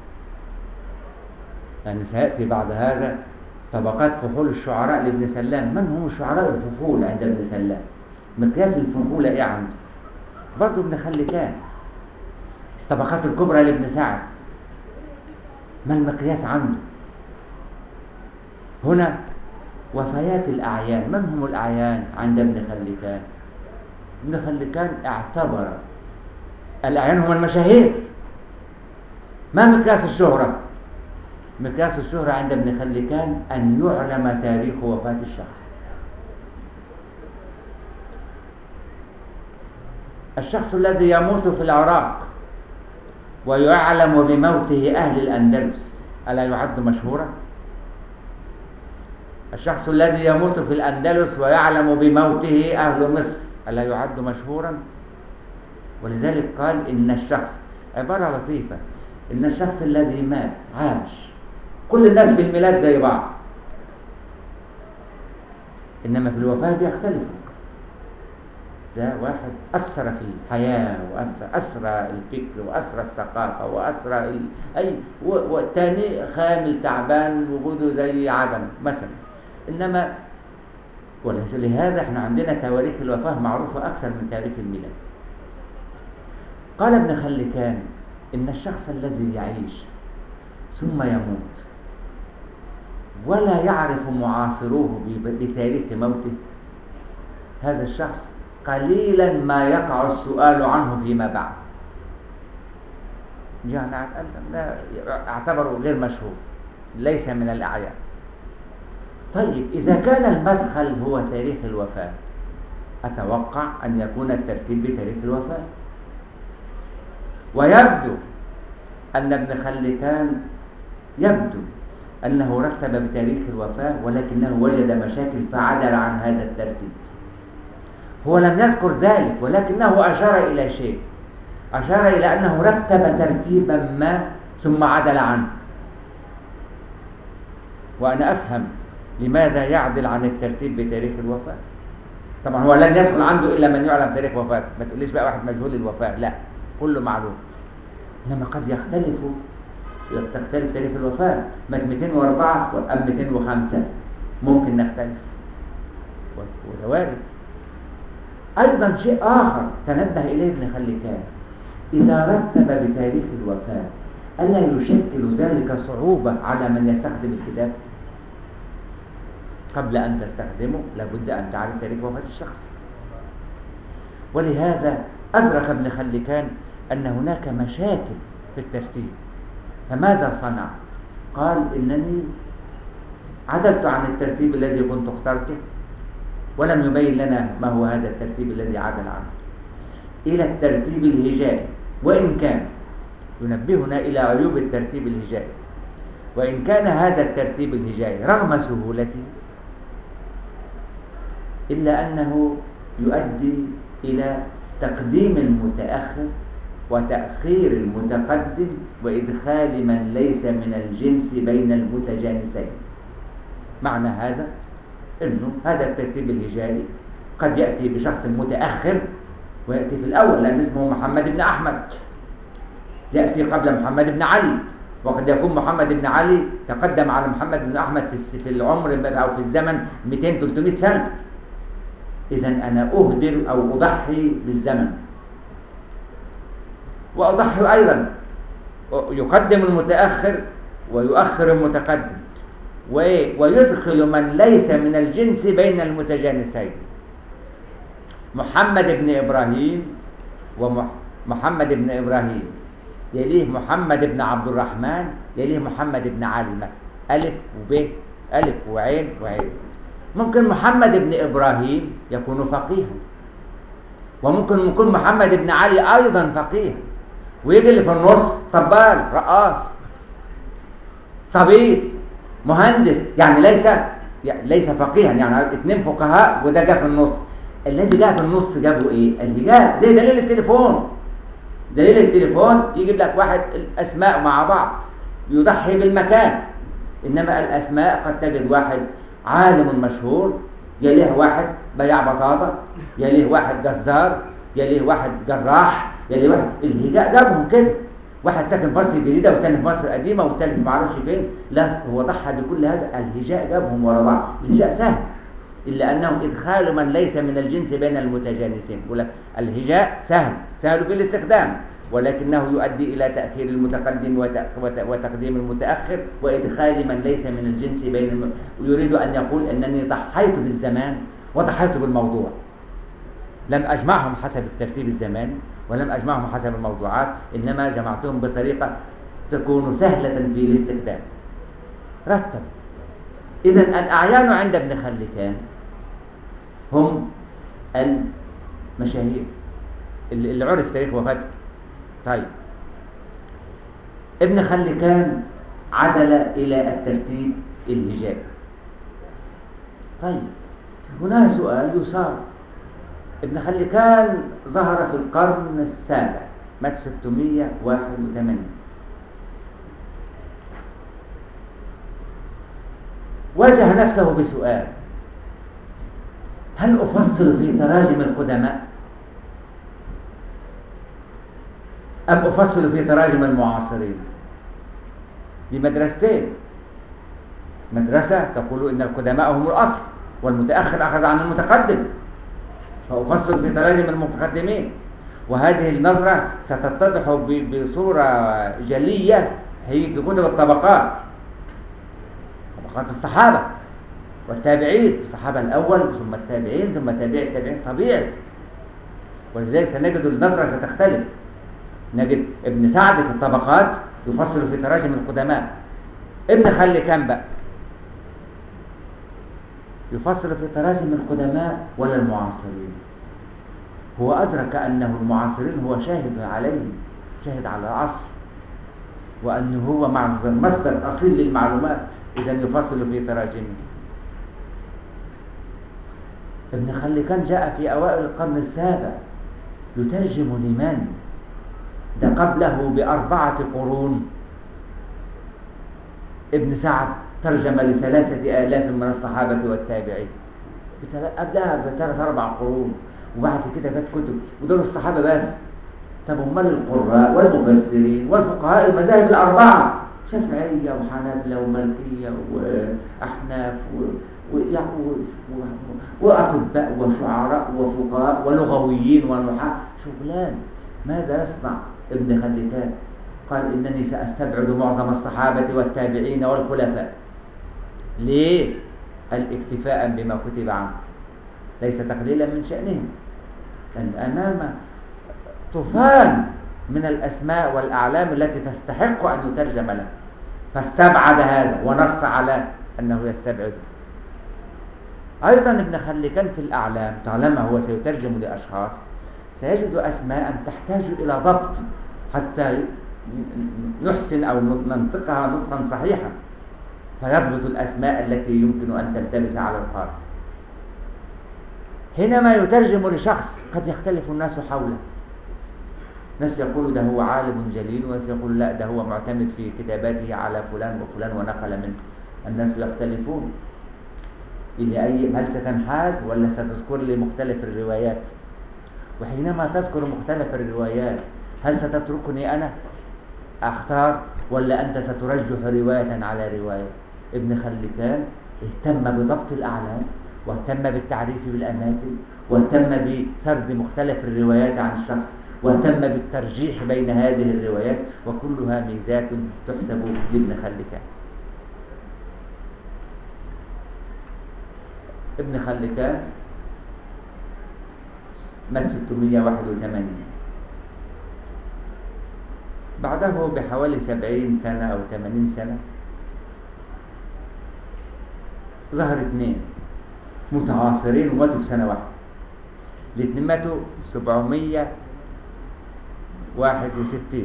يعني سيأتي بعد هذا طبقات فحول الشعراء لابن سلام من هم الشعراء الفحول عند ابن سلام مقياس الفحولة ايه عنده برضه ابن خلكان طبقات الكبرى لابن سعد ما المقياس عنده هنا وفيات الأعيان من هم الأعيان عند ابن خلكان ابن خلكان اعتبر الأعيان هم المشاهير ما مقياس الشهرة مقياس الشهرة عند ابن خلكان أن يعلم تاريخ وفاة الشخص الشخص الذي يموت في العراق ويعلم بموته أهل الأندلس ألا يعد مشهورا؟ الشخص الذي يموت في الأندلس ويعلم بموته أهل مصر ألا يعد مشهورا ولذلك قال إن الشخص عبارة لطيفة إن الشخص الذي مات عاش كل الناس بالميلاد زي بعض إنما في الوفاة بيختلفوا ده واحد أثر في الحياة وأثر أسرى الفكر وأسرى الثقافة وأسرى ال... أي والتاني خامل تعبان وجوده زي عدم مثلا إنما ولهذا احنا عندنا تواريخ الوفاة معروفة أكثر من تاريخ الميلاد قال ابن خلكان إن الشخص الذي يعيش ثم يموت ولا يعرف معاصروه بتاريخ موته هذا الشخص قليلا ما يقع السؤال عنه فيما بعد يعني لا اعتبره غير مشهور ليس من الأعيان طيب إذا كان المدخل هو تاريخ الوفاة أتوقع أن يكون الترتيب بتاريخ الوفاة ويبدو أن ابن خلكان يبدو أنه رتب بتاريخ الوفاة ولكنه وجد مشاكل فعدل عن هذا الترتيب هو لم يذكر ذلك ولكنه أشار إلى شيء أشار إلى أنه رتب ترتيبا ما ثم عدل عنه وأنا أفهم لماذا يعدل عن الترتيب بتاريخ الوفاة طبعا هو لن يدخل عنده الا من يعلم تاريخ وفاته ما تقوليش بقى واحد مجهول الوفاه لا كله معلوم انما قد يختلف تختلف تاريخ الوفاه مات 204 ام 205 ممكن نختلف وده وارد ايضا شيء اخر تنبه اليه ابن خلكان اذا رتب بتاريخ الوفاه الا يشكل ذلك صعوبه على من يستخدم الكتاب قبل أن تستخدمه لابد أن تعرف تاريخ وفاة الشخص ولهذا أدرك ابن خلكان أن هناك مشاكل في الترتيب فماذا صنع؟ قال إنني عدلت عن الترتيب الذي كنت اخترته ولم يبين لنا ما هو هذا الترتيب الذي عدل عنه إلى الترتيب الهجائي وإن كان ينبهنا إلى عيوب الترتيب الهجائي وإن كان هذا الترتيب الهجائي رغم سهولته إلا أنه يؤدي إلى تقديم المتأخر وتأخير المتقدم وإدخال من ليس من الجنس بين المتجانسين معنى هذا أنه هذا الترتيب الهجائي قد يأتي بشخص متأخر ويأتي في الأول لأن اسمه محمد بن أحمد يأتي قبل محمد بن علي وقد يكون محمد بن علي تقدم على محمد بن أحمد في العمر أو في الزمن 200-300 سنة إذا أنا أهدر أو أضحي بالزمن وأضحي أيضا يقدم المتأخر ويؤخر المتقدم ويدخل من ليس من الجنس بين المتجانسين محمد بن إبراهيم ومحمد بن إبراهيم يليه محمد بن عبد الرحمن يليه محمد بن علي مثلا ألف وب ألف وعين وعين ممكن محمد بن إبراهيم يكون فقيها وممكن يكون محمد بن علي أيضا فقيه ويجي اللي في النص طبال رقاص طبيب مهندس يعني ليس يعني ليس فقيها يعني اثنين فقهاء وده جاء في النص الذي جاء في النص جابه ايه الهجاء زي دليل التليفون دليل التليفون يجيب لك واحد الاسماء مع بعض يضحي بالمكان انما الاسماء قد تجد واحد عالم مشهور يليه واحد بياع بطاطا يليه واحد جزار يليه واحد جراح يليه واحد الهجاء جابهم كده واحد ساكن في مصر الجديده والثاني في مصر القديمه والثالث ما اعرفش فين لا هو ضحى بكل هذا الهجاء جابهم ورا بعض الهجاء سهل الا انه ادخال من ليس من الجنس بين المتجانسين يقول لك الهجاء سهل سهل في الاستخدام ولكنه يؤدي إلى تأخير المتقدم وتقديم المتأخر وإدخال من ليس من الجنس بين الم... يريد أن يقول أنني ضحيت بالزمان وضحيت بالموضوع لم أجمعهم حسب الترتيب الزماني ولم أجمعهم حسب الموضوعات إنما جمعتهم بطريقة تكون سهلة في الاستخدام رتب إذا الأعيان عند ابن خلكان هم المشاهير اللي عرف تاريخ وفاته طيب ابن خلكان عدل إلى الترتيب الهجائي طيب هنا سؤال يصار ابن خلكان ظهر في القرن السابع مات 681 واجه نفسه بسؤال هل أفصل في تراجم القدماء أم أفصل في تراجم المعاصرين دي مدرستين مدرسة تقول إن القدماء هم الأصل والمتأخر أخذ عن المتقدم فأفصل في تراجم المتقدمين وهذه النظرة ستتضح بصورة جلية هي في كتب الطبقات طبقات الصحابة والتابعين الصحابة الأول ثم التابعين ثم تابع التابعين طبيعي ولذلك سنجد النظرة ستختلف نجد ابن سعد في الطبقات يفصل في تراجم القدماء ابن خلي كان بقى يفصل في تراجم القدماء ولا المعاصرين هو أدرك أنه المعاصرين هو شاهد عليهم شاهد على العصر وأنه هو مصدر أصيل للمعلومات إذا يفصل في تراجمه ابن خلكان جاء في أوائل القرن السابع يترجم لمن؟ ده قبله بأربعة قرون ابن سعد ترجم لثلاثة آلاف من الصحابة والتابعين قبلها بثلاث اربع قرون وبعد كده جت كتب ودول الصحابه بس طب امال القراء والمفسرين والفقهاء المذاهب الاربعه شافعيه وحنابله ومالكيه واحناف واطباء وشعراء وفقهاء ولغويين ونحاة شغلان ماذا يصنع ابن خلكان قال انني ساستبعد معظم الصحابه والتابعين والخلفاء ليه قال اكتفاء بما كتب عنه ليس تقليلا من شأنهم أمام طوفان من الأسماء والأعلام التي تستحق أن يترجم له فاستبعد هذا ونص على أنه يستبعد أيضا ابن خلكان في الأعلام طالما هو سيترجم لأشخاص سيجد أسماء تحتاج إلى ضبط حتى نحسن أو ننطقها نطقا صحيحا فيضبط الأسماء التي يمكن أن تلتبس على القارئ حينما يترجم لشخص قد يختلف الناس حوله ناس يقول ده هو عالم جليل وناس يقول لا ده هو معتمد في كتاباته على فلان وفلان ونقل منه الناس يختلفون إلى أي هل ستنحاز ولا ستذكر لي مختلف الروايات وحينما تذكر مختلف الروايات هل ستتركني أنا أختار ولا أنت سترجح رواية على رواية ابن خلكان اهتم بضبط الأعلام واهتم بالتعريف بالأماكن واهتم بسرد مختلف الروايات عن الشخص واهتم بالترجيح بين هذه الروايات وكلها ميزات تحسب لابن خلكان ابن خلكان مات 681 بعده بحوالي 70 سنة أو 80 سنة ظهر اثنين متعاصرين وماتوا في سنة واحدة الاثنين ماتوا 761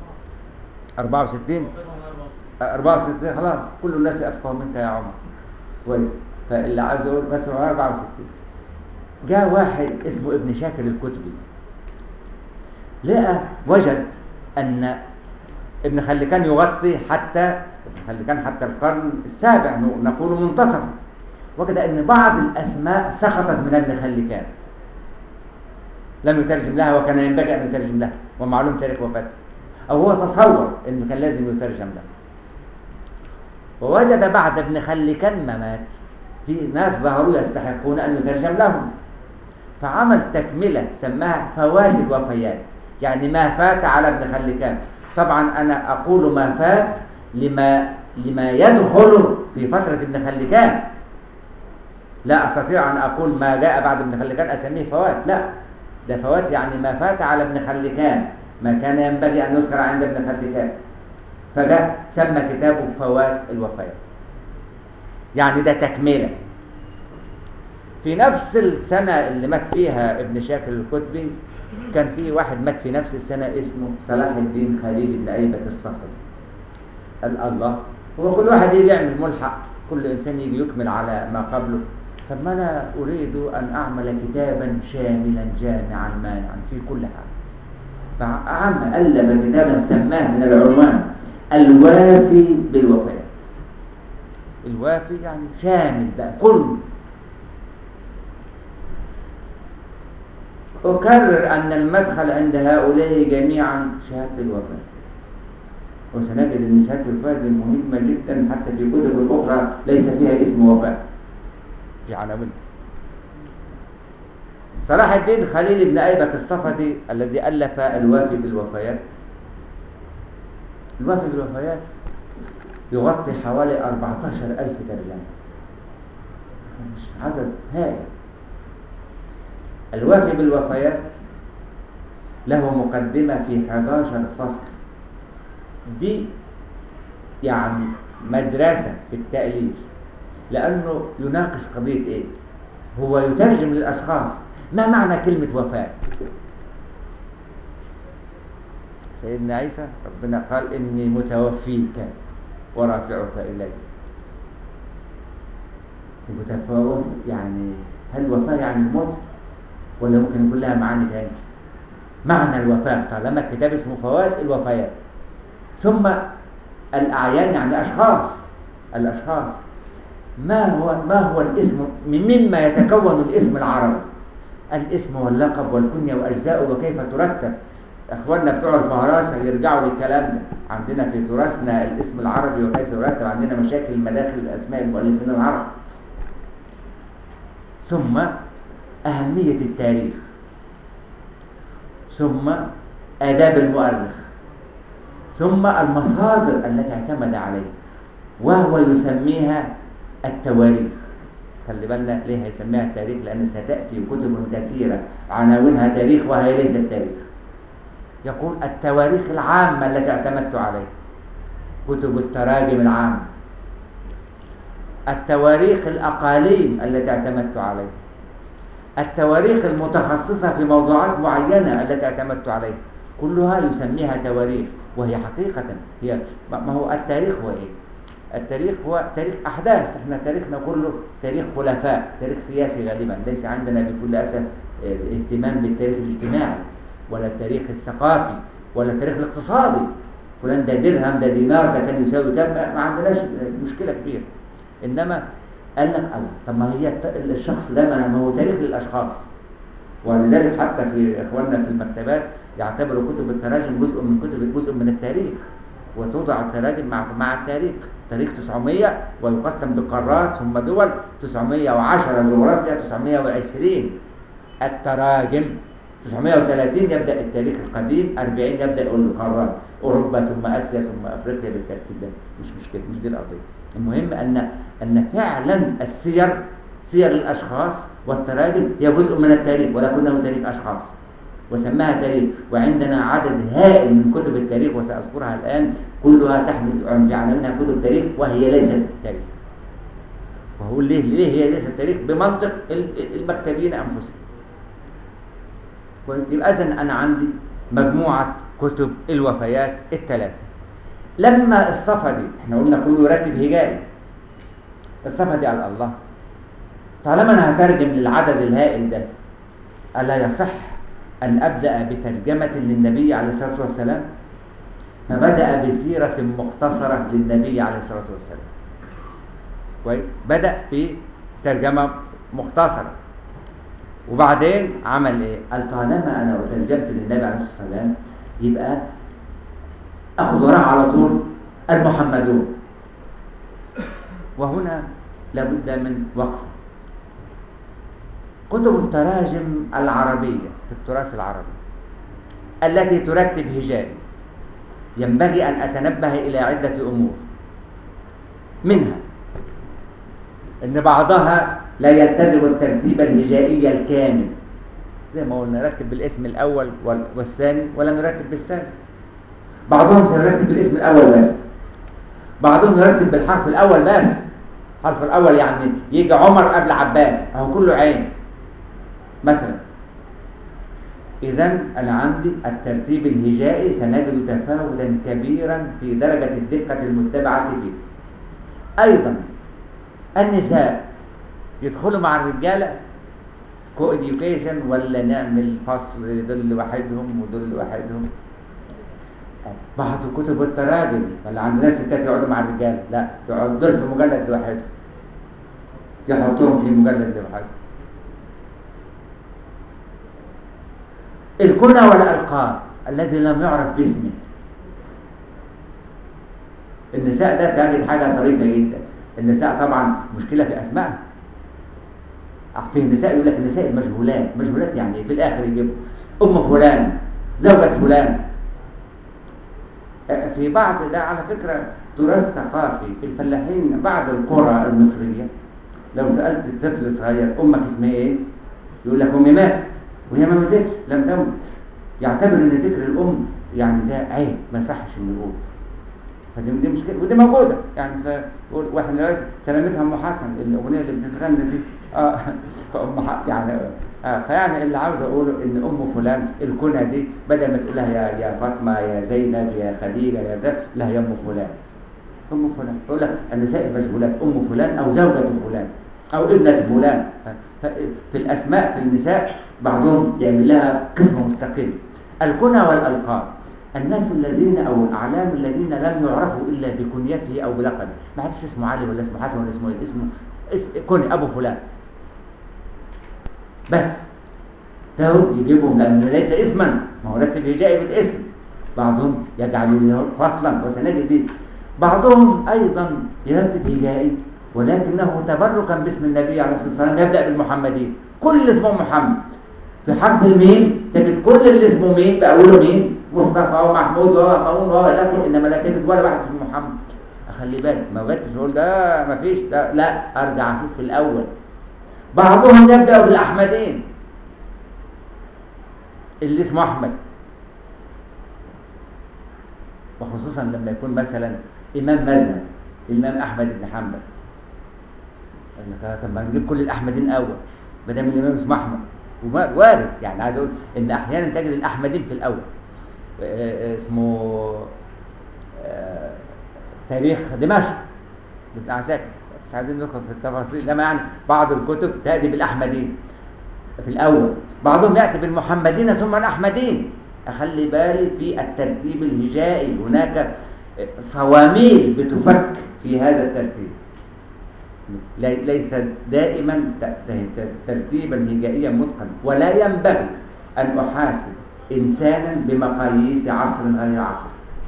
64 64 خلاص كل الناس أفقه منك يا عمر كويس فاللي عايز اقول بس 64 جاء واحد اسمه ابن شاكر الكتبي لقى وجد ان ابن خلكان يغطي حتى ابن خلكان حتى القرن السابع نقول منتصف وجد ان بعض الاسماء سقطت من ابن خلكان لم يترجم لها وكان ينبغي ان يترجم لها ومعلوم تاريخ وفاته او هو تصور انه كان لازم يترجم له ووجد بعد ابن خلكان ما مات في ناس ظهروا يستحقون ان يترجم لهم فعمل تكمله سماها فوات الوفيات يعني ما فات على ابن خلكان طبعا انا اقول ما فات لما لما يدخل في فتره ابن خلكان لا استطيع ان اقول ما جاء بعد ابن خلكان اسميه فوات لا ده فوات يعني ما فات على ابن خلكان ما كان ينبغي ان يذكر عند ابن خلكان فجاء سمى كتابه فوات الوفيات يعني ده تكمله في نفس السنة اللي مات فيها ابن شاكر الكتبي كان في واحد مات في نفس السنة اسمه صلاح الدين خليل بن أيبك الصفري قال الله هو كل واحد يجي يعمل ملحق كل إنسان يجي يكمل على ما قبله طب ما أنا أريد أن أعمل كتابا شاملا جامعا مانعا في كل حاجة فعم ألف كتابا سماه من العنوان الوافي بالوفيات الوافي يعني شامل بقى كل أكرر أن المدخل عند هؤلاء جميعا شهادة الوفاة وسنجد أن شهادة الوفاة دي مهمة جدا حتى في كتب أخرى ليس فيها اسم وفاة في عناوين صلاح الدين خليل بن أيبك الصفدي الذي ألف الوافي بالوفيات الوافي بالوفيات يغطي حوالي 14 ألف ترجمة مش عدد هائل الوافي بالوفيات له مقدمة في 11 فصل دي يعني مدرسة في التأليف لأنه يناقش قضية إيه هو يترجم للأشخاص ما معنى كلمة وفاة سيدنا عيسى ربنا قال إني متوفيك ورافعك إلي المتفاوت يعني هل وفاة يعني الموت ولا ممكن يكون لها معاني تاني معنى الوفاة طالما الكتاب اسمه فوات الوفيات ثم الأعيان يعني أشخاص الأشخاص ما هو ما هو الاسم مما يتكون الاسم العربي الاسم واللقب والكنية وأجزاؤه وكيف ترتب اخواننا بتوع الفهراسة يرجعوا للكلام ده عندنا في تراثنا الاسم العربي وكيف يرتب عندنا مشاكل مداخل الاسماء المؤلفين العرب ثم أهمية التاريخ ثم آداب المؤرخ ثم المصادر التي اعتمد عليها وهو يسميها التواريخ خلي بالنا ليه هيسميها التاريخ لأن ستأتي كتب كثيرة عناوينها تاريخ وهي ليست تاريخ يقول التواريخ العامة التي اعتمدت عليها كتب التراجم العامة التواريخ الأقاليم التي اعتمدت عليها التواريخ المتخصصة في موضوعات معينة التي اعتمدت عليها كلها يسميها تواريخ وهي حقيقة هي ما هو التاريخ هو ايه التاريخ هو تاريخ أحداث احنا تاريخنا كله تاريخ خلفاء تاريخ سياسي غالبا ليس عندنا بكل أسف اهتمام بالتاريخ الاجتماعي ولا التاريخ الثقافي ولا التاريخ الاقتصادي فلان ده درهم ده دينار ده كان يساوي كام ما عندناش مشكلة كبيرة إنما قال لك الله طب ما هي الشخص ده ما هو تاريخ للأشخاص ولذلك حتى في إخواننا في المكتبات يعتبروا كتب التراجم جزء من كتب جزء من التاريخ وتوضع التراجم مع مع التاريخ تاريخ 900 ويقسم بقارات ثم دول 910 جغرافيا 920 التراجم 930 يبدا التاريخ القديم 40 يبدا يقول القارات اوروبا ثم اسيا ثم افريقيا بالترتيب ده مش مشكله مش دي القضيه المهم ان ان فعلا السير سير الاشخاص والتراجم هي جزء من التاريخ ولكنه تاريخ اشخاص وسماها تاريخ وعندنا عدد هائل من كتب التاريخ وسأذكرها الآن كلها تحمل عنوانها كتب تاريخ وهي ليست تاريخ وهقول ليه ليه هي ليست تاريخ بمنطق المكتبين أنفسهم كويس يبقى إذن أنا عندي مجموعة كتب الوفيات الثلاثة لما الصفدي احنا قلنا كله يرتب هجائي الصفدي قال الله طالما انا هترجم للعدد الهائل ده الا يصح أن أبدأ بترجمة للنبي عليه الصلاة والسلام فبدأ بسيرة مختصرة للنبي عليه الصلاة والسلام كويس بدأ بترجمة مختصرة وبعدين عمل ايه قال طالما انا ترجمت للنبي عليه الصلاه والسلام يبقى اخذ وراء على طول المحمدون وهنا لابد من وقف كتب التراجم العربية في التراث العربي التي ترتب هجائي ينبغي أن أتنبه إلى عدة أمور منها أن بعضها لا يلتزم الترتيب الهجائي الكامل زي ما قلنا نرتب بالاسم الأول والثاني ولا نرتب بالثالث بعضهم سيرتب بالاسم الأول بس بعضهم يرتب بالحرف الأول بس الحرف الأول يعني يجي عمر قبل عباس أهو كله عين مثلا إذا أنا عندي الترتيب الهجائي سنجد تفاوتا كبيرا في درجة الدقة المتبعة فيه أيضا النساء يدخلوا مع الرجالة كو اديوكيشن ولا نعمل فصل دول لوحدهم ودول لوحدهم بعض كتب التراجم ولا عندنا ستات يقعدوا مع الرجال لا يقعدوا دول في مجلد لوحدهم يحطوهم في مجلد لوحدهم الكنى والألقاب الذي لم يعرف باسمه النساء ده تجد حاجة طريفة جدا النساء طبعا مشكلة في أسمائها في النساء يقول لك النساء المجهولات مجهولات يعني في الآخر يجيبوا أم فلان زوجة فلان في بعض ده على فكرة تراث ثقافي في الفلاحين بعض القرى المصرية لو سألت طفل صغير أمك اسمها إيه؟ يقول لك أمي ماتت وهي ما ماتتش لم تمت يعتبر ان ذكر الام يعني ده عيب ما يصحش انه يقول فدي دي مشكله ودي موجوده يعني ف واحنا دلوقتي سلامتها ام حسن الاغنيه اللي بتتغنى دي اه فام يعني آه فيعني اللي عاوز اقوله ان ام فلان الكنى دي بدل ما تقول لها يا يا فاطمه يا زينب يا خديجه يا ده لا هي ام فلان ام فلان تقول لك النساء المشغولات ام فلان او زوجه فلان او ابنه فلان في الاسماء في النساء بعضهم يعمل لها قسم مستقل الكنى والألقاب الناس الذين أو الأعلام الذين لم يعرفوا إلا بكنيته أو بلقبه ما عرفش اسمه علي ولا اسمه حسن ولا اسمه إيه اسمه اسم كوني أبو فلان بس ده يجيبهم لأنه ليس اسما ما هو رتب هجائي بالاسم بعضهم يجعل له فصلا وسنجد دي بعضهم أيضا يرتب هجائي ولكنه تبركا باسم النبي عليه الصلاة والسلام يبدأ بالمحمدين كل اسمه محمد في حرف الميم تجد كل اللي اسمه مين بأوله مين مصطفى ومحمود ومأمون وهو إلى آخره إنما لا تجد ولا واحد اسمه محمد أخلي بالك ما بقتش أقول ده ما فيش ده لا أرجع أشوف في الأول بعضهم يبدأ بالأحمدين اللي اسمه أحمد وخصوصا لما يكون مثلا إمام مذهب الإمام أحمد بن حنبل قال لك آه، طب ما نجيب كل الأحمدين أول ما دام الإمام اسمه أحمد وما- وارد يعني عايز أقول إن أحيانا تجد الأحمدين في الأول آه، آه، اسمه آه، تاريخ دمشق لابن عساكر مش عايزين ندخل في التفاصيل لما يعني بعض الكتب تأتي بالأحمدين في الأول بعضهم يأتي بالمحمدين ثم الأحمدين أخلي بالي في الترتيب الهجائي هناك صواميل بتفك في هذا الترتيب لي- ليس دائما ت- ت- ترتيبا هجائيا متقنا ولا ينبغي أن أحاسب إنسانا بمقاييس عصر غير عصر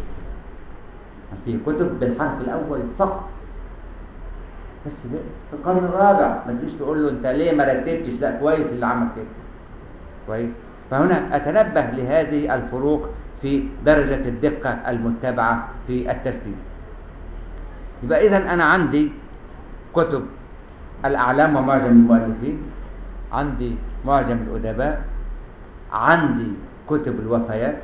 في كتب بالحرف الأول فقط بس ده في القرن الرابع ما تجيش تقول له انت ليه ما رتبتش لا كويس اللي عمل كده كويس فهنا اتنبه لهذه الفروق في درجة الدقة المتبعة في الترتيب يبقى اذا انا عندي كتب الاعلام ومعجم المؤلفين عندي معجم الادباء عندي كتب الوفيات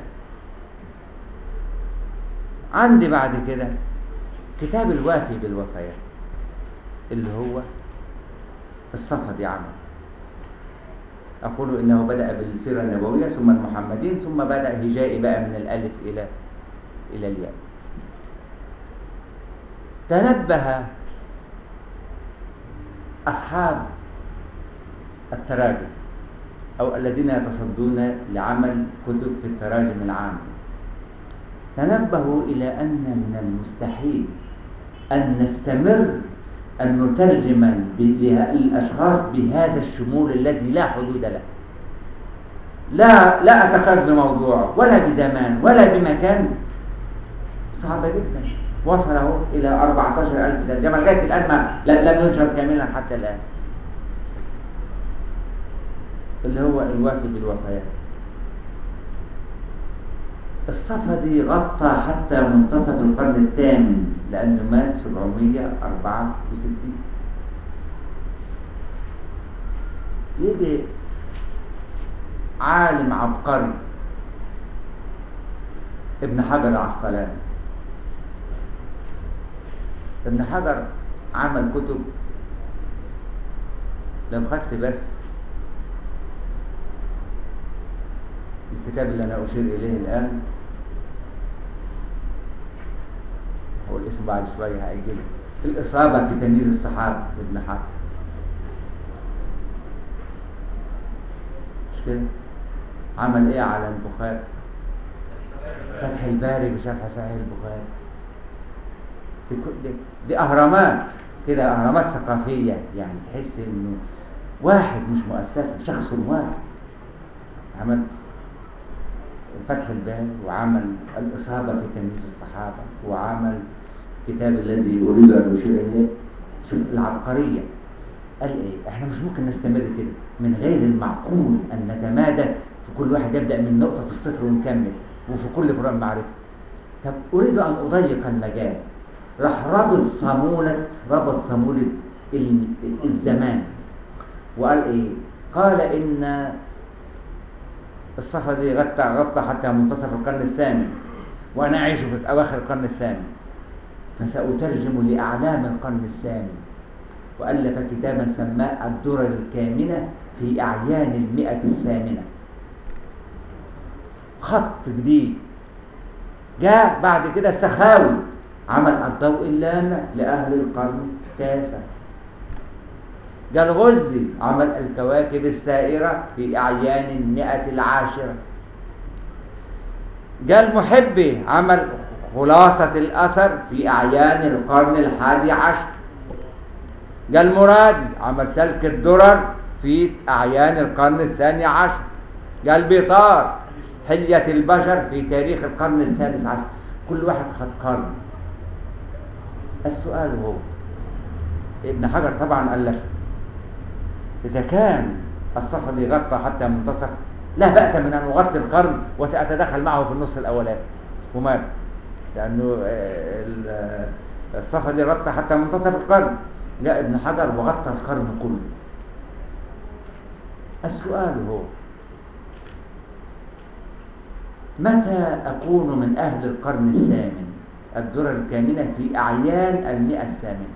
عندي بعد كده كتاب الوافي بالوفيات اللي هو الصفدي عنه أقول إنه بدأ بالسيرة النبوية ثم المحمدين ثم بدأ هجائي بقى من الألف إلى إلى الياء تنبه أصحاب التراجم أو الذين يتصدون لعمل كتب في التراجم العامة تنبهوا إلى أن من المستحيل أن نستمر أن نترجم الأشخاص بهذا الشمول الذي لا حدود له لا لا أعتقد بموضوع ولا بزمان ولا بمكان صعبة جدا وصله إلى 14000 ترجمة لغاية الآن ما لم ينشر كاملا حتى الآن اللي هو الوافي بالوفيات الصفدي غطى حتى منتصف القرن الثامن لأنه مات 764 يجي عالم عبقري ابن حجر العسقلاني ابن حجر عمل كتب لو خدت بس الكتاب اللي أنا أشير إليه الآن هو الاسم بعد شوية هيجيله الإصابة في تمييز الصحابة لابن حجر مش كده عمل إيه على البخاري فتح الباري بشرح صحيح البخاري دي, دي, دي أهرامات كده أهرامات ثقافية يعني تحس إنه واحد مش مؤسسة شخص واحد عمل فتح الباب وعمل الإصابة في تمييز الصحابة وعمل كتاب الذي أريد أن أشير إليه شوف العبقرية قال إيه إحنا مش ممكن نستمر كده من غير المعقول أن نتمادى في كل واحد يبدأ من نقطة الصفر ونكمل وفي كل قرآن معرفة طب أريد أن أضيق المجال راح ربط صامولة ربط صامولة الزمان وقال إيه قال إن الصفدي غطى غطى حتى منتصف القرن الثامن وأنا أعيش في أواخر القرن الثامن فسأترجم لأعلام القرن الثامن وألف كتابا سماه الدرر الكامنة في أعيان المئة الثامنة خط جديد جاء بعد كده السخاوي عمل الضوء اللامع لأهل القرن التاسع جاء الغزي عمل الكواكب السائرة في أعيان المئة العاشرة قال محبي عمل خلاصة الأثر في أعيان القرن الحادي عشر قال مراد عمل سلك الدرر في أعيان القرن الثاني عشر قال بيطار حلية البشر في تاريخ القرن الثالث عشر كل واحد خد قرن السؤال هو ابن حجر طبعا قال لك إذا كان الصفدي غطى حتى منتصف لا بأس من أن أغطي القرن وسأتدخل معه في النص الأولاني وماذا؟ لأنه الصفدي غطى حتى منتصف القرن لا ابن حجر وغطى القرن كله السؤال هو متى أكون من أهل القرن الثامن الدرر الكامنة في أعيان المئة الثامنة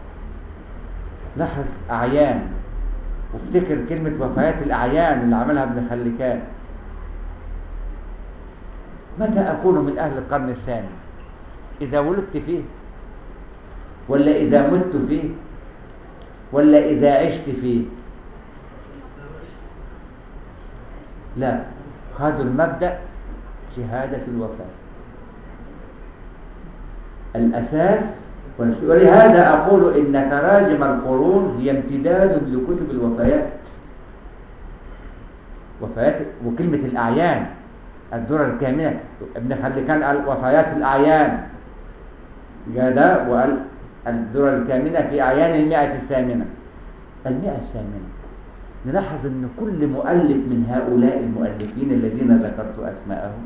لاحظ أعيان وافتكر كلمة وفيات الأعيان اللي عملها ابن خلكان متى أكون من أهل القرن الثاني إذا ولدت فيه ولا إذا مت فيه ولا إذا عشت فيه لا خذوا المبدأ شهادة الوفاة الأساس ولهذا أقول إن تراجم القرون هي امتداد لكتب الوفيات وفيات وكلمة الأعيان الدرر الكامنة ابن خلكان قال وفيات الأعيان جاء وقال الدرر الكامنة في أعيان المئة الثامنة المئة الثامنة نلاحظ أن كل مؤلف من هؤلاء المؤلفين الذين ذكرت أسماءهم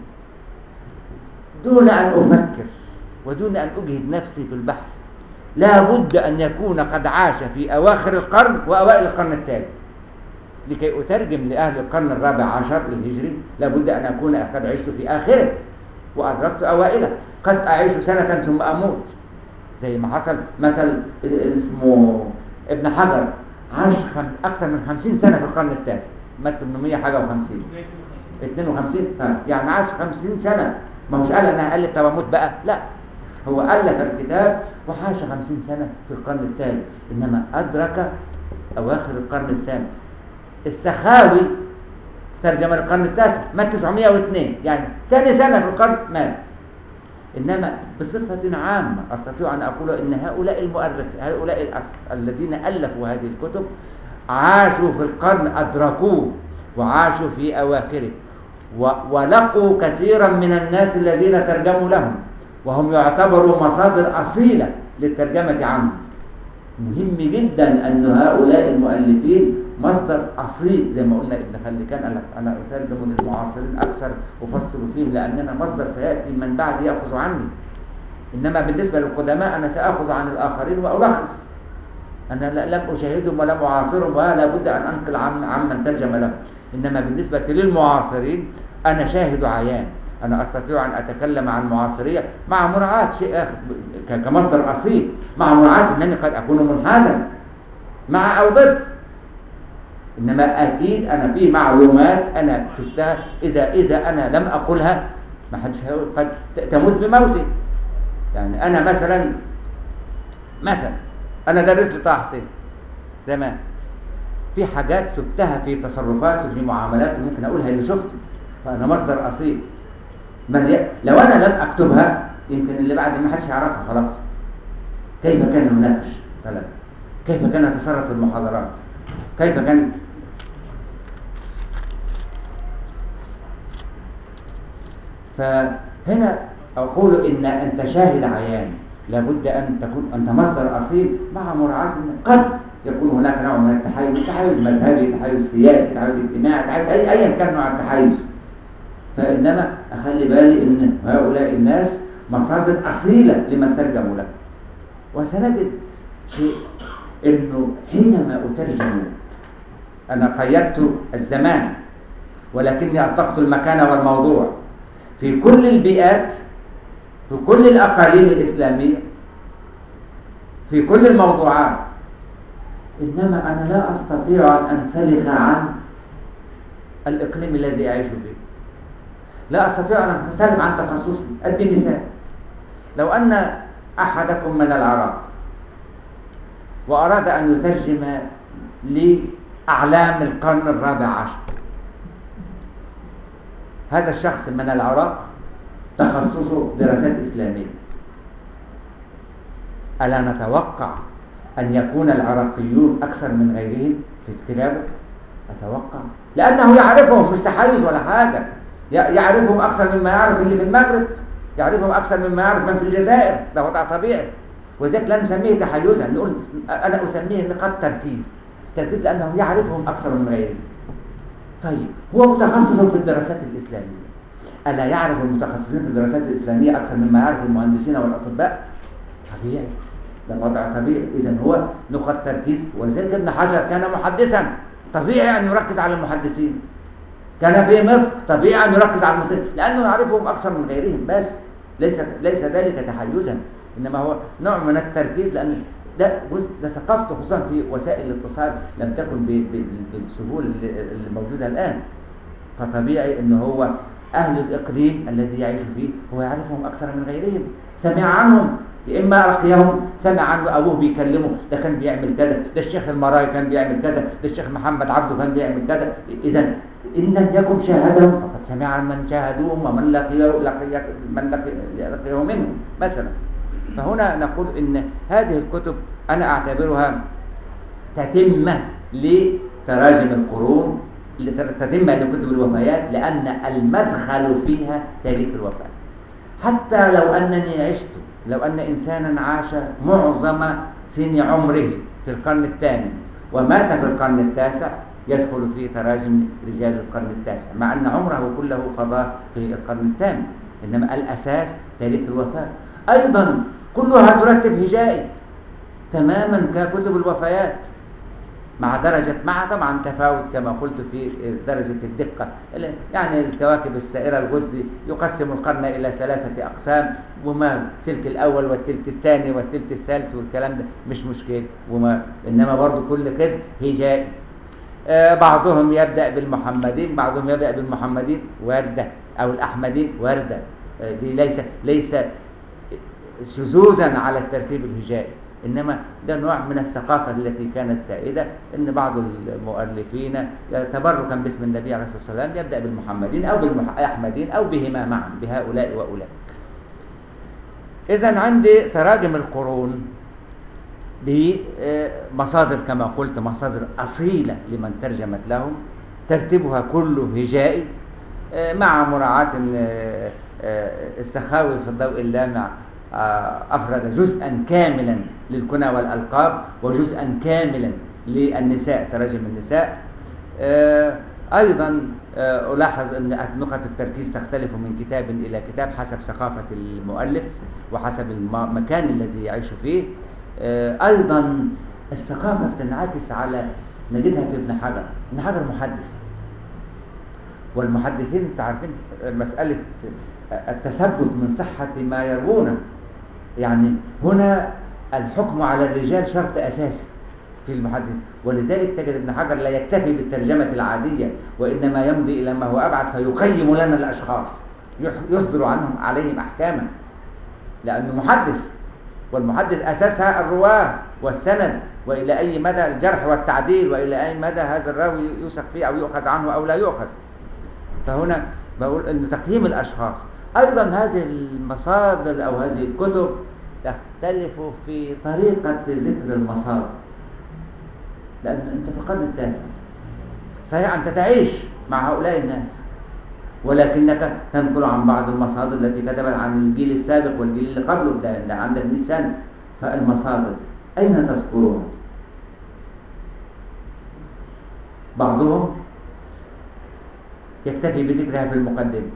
دون أن أفكر ودون أن أجهد نفسي في البحث لا بد أن يكون قد عاش في أواخر القرن وأوائل القرن الثالث لكي أترجم لأهل القرن الرابع عشر الهجري لابد أن أكون قد عشت في آخره وأدركت أوائله قد أعيش سنة ثم أموت زي ما حصل مثل اسمه ابن حجر عاش خم... أكثر من خمسين سنة في القرن التاسع مات 800 حاجة وخمسين 52 طيب يعني عاش 50 سنة ما هوش قال أنا ألف طب أموت بقى لا هو ألف الكتاب وعاش 50 سنة في القرن الثالث إنما أدرك أواخر القرن الثامن السخاوي ترجم القرن التاسع مات 902 يعني ثاني سنة في القرن مات إنما بصفة عامة أستطيع أن أقول إن هؤلاء المؤرخ هؤلاء الأص... الذين ألفوا هذه الكتب عاشوا في القرن أدركوه وعاشوا في أواخره و... ولقوا كثيرا من الناس الذين ترجموا لهم وهم يعتبروا مصادر أصيلة للترجمة عنهم مهم جدا أن هؤلاء المؤلفين مصدر أصيل زي ما قلنا ابن خلكان قال لك أنا أترجم للمعاصرين أكثر أفصل فيهم لأننا مصدر سيأتي من بعد يأخذ عني إنما بالنسبة للقدماء أنا سأخذ عن الآخرين وألخص أنا لم أشاهدهم ولم أعاصرهم ولا بد أن أنقل عن عمن ترجم لهم إنما بالنسبة للمعاصرين أنا شاهد عيان أنا أستطيع أن أتكلم عن معاصرية مع مراعاة شيء آخر كمصدر أصيل مع مراعاة أنني قد أكون منحازا مع أو ضد إنما أكيد أنا في معلومات أنا شفتها إذا إذا أنا لم أقولها ما حدش قد تموت بموتي يعني أنا مثلا مثلا أنا درست طه حسين زمان في حاجات شفتها في تصرفات وفي معاملات ممكن أقولها اللي شفته فأنا مصدر أصيل لو أنا لم أكتبها يمكن اللي بعد ما حدش يعرفها خلاص كيف كان يناقش طلب كيف كان يتصرف في المحاضرات كيف كان فهنا أقول إن أنت شاهد عيان لابد أن تكون أنت مصدر أصيل مع مراعاة قد يكون هناك نوع من التحيز تحيز مذهبي تحيز سياسي تحيز اجتماعي تحيز أي أيا كان نوع التحيز فإنما أخلي بالي أن هؤلاء الناس مصادر أصيلة لمن ترجموا له وسنجد شيء أنه حينما أترجم أنا قيدت الزمان ولكني أطلقت المكان والموضوع في كل البيئات في كل الأقاليم الإسلامية في كل الموضوعات إنما أنا لا أستطيع أن أنسلخ عن الإقليم الذي أعيش فيه لا أستطيع أن أتسلم عن تخصصي أدي مثال لو أن أحدكم من العراق وأراد أن يترجم لأعلام القرن الرابع عشر هذا الشخص من العراق تخصصه دراسات إسلامية ألا نتوقع أن يكون العراقيون أكثر من غيرهم في كتابه أتوقع لأنه يعرفهم مش تحيز ولا حاجة يعرفهم أكثر مما يعرف اللي في المغرب يعرفهم أكثر مما يعرف من في الجزائر ده وضع طبيعي ولذلك لا نسميه تحيزا نقول أنا أسميه نقاط تركيز تركيز لأنه يعرفهم أكثر من غيرهم طيب هو متخصص في الدراسات الإسلامية ألا يعرف المتخصصين في الدراسات الإسلامية أكثر مما يعرف المهندسين والأطباء طبيعي ده وضع طبيعي إذا هو نقاط تركيز ولذلك ابن حجر كان محدثا طبيعي أن يركز على المحدثين كان في مصر طبيعي أن يركز على المصريين لأنه يعرفهم أكثر من غيرهم بس ليس ليس ذلك تحيزا إنما هو نوع من التركيز لأن ده ده ثقافته خصوصا في وسائل الاتصال لم تكن بالسهوله اللي موجوده الان فطبيعي ان هو اهل الاقليم الذي يعيش فيه هو يعرفهم اكثر من غيرهم سمع عنهم يا اما لقيهم سمع عنه ابوه بيكلمه ده كان بيعمل كذا ده الشيخ المراي كان بيعمل كذا ده الشيخ محمد عبده كان بيعمل كذا اذا ان لم يكن شاهدهم فقد سمع عن من شاهدوهم ومن لقيه لقي من لقي لقيه منهم مثلا فهنا نقول ان هذه الكتب انا اعتبرها تتمه لتراجم القرون تتمه لكتب الوفيات لان المدخل فيها تاريخ الوفاه حتى لو انني عشت لو أن إنسانا عاش معظم سن عمره في القرن الثامن ومات في القرن التاسع يدخل في تراجم رجال القرن التاسع مع أن عمره كله قضاه في القرن الثامن إنما الأساس تاريخ الوفاة أيضا كلها ترتب هجائي تماما ككتب الوفيات مع درجة مع طبعا تفاوت كما قلت في درجة الدقة يعني الكواكب السائرة الغزي يقسم القرن إلى ثلاثة أقسام وما التلت الأول والتلت الثاني والتلت الثالث والكلام ده مش مشكلة وما إنما برضو كل قسم هجائي آه بعضهم يبدأ بالمحمدين بعضهم يبدأ بالمحمدين وردة أو الأحمدين وردة آه دي ليس ليس شذوذا على الترتيب الهجائي إنما ده نوع من الثقافة التي كانت سائدة إن بعض المؤلفين تبركا باسم النبي عليه الصلاة والسلام يبدأ بالمحمدين أو بالأحمدين أو بهما معا بهؤلاء وأولئك إذا عندي تراجم القرون بمصادر كما قلت مصادر أصيلة لمن ترجمت لهم ترتيبها كله هجائي مع مراعاة السخاوي في الضوء اللامع أفرد جزءا كاملا للكنى والألقاب وجزءا كاملا للنساء تراجم النساء أيضا ألاحظ أن نقط التركيز تختلف من كتاب إلى كتاب حسب ثقافة المؤلف وحسب المكان الذي يعيش فيه أيضا الثقافة بتنعكس على نجدها في ابن حجر ابن حجر محدث والمحدثين انت عارفين مسألة التثبت من صحة ما يروونه يعني هنا الحكم على الرجال شرط أساسي في المحدث ولذلك تجد ابن حجر لا يكتفي بالترجمة العادية وإنما يمضي إلى ما هو أبعد فيقيم لنا الأشخاص يصدر عنهم عليهم أحكاما لأنه محدث والمحدث أساسها الرواة والسند وإلى أي مدى الجرح والتعديل وإلى أي مدى هذا الراوي يوثق فيه أو يؤخذ عنه أو لا يؤخذ فهنا بقول أن تقييم الأشخاص أيضا هذه المصادر أو هذه الكتب تختلف في طريقة ذكر المصادر لأن أنت في القرن التاسع صحيح أنت تعيش مع هؤلاء الناس ولكنك تنقل عن بعض المصادر التي كتبت عن الجيل السابق والجيل اللي قبله ده, ده عندك 100 سنة فالمصادر أين تذكرها؟ بعضهم يكتفي بذكرها في المقدمة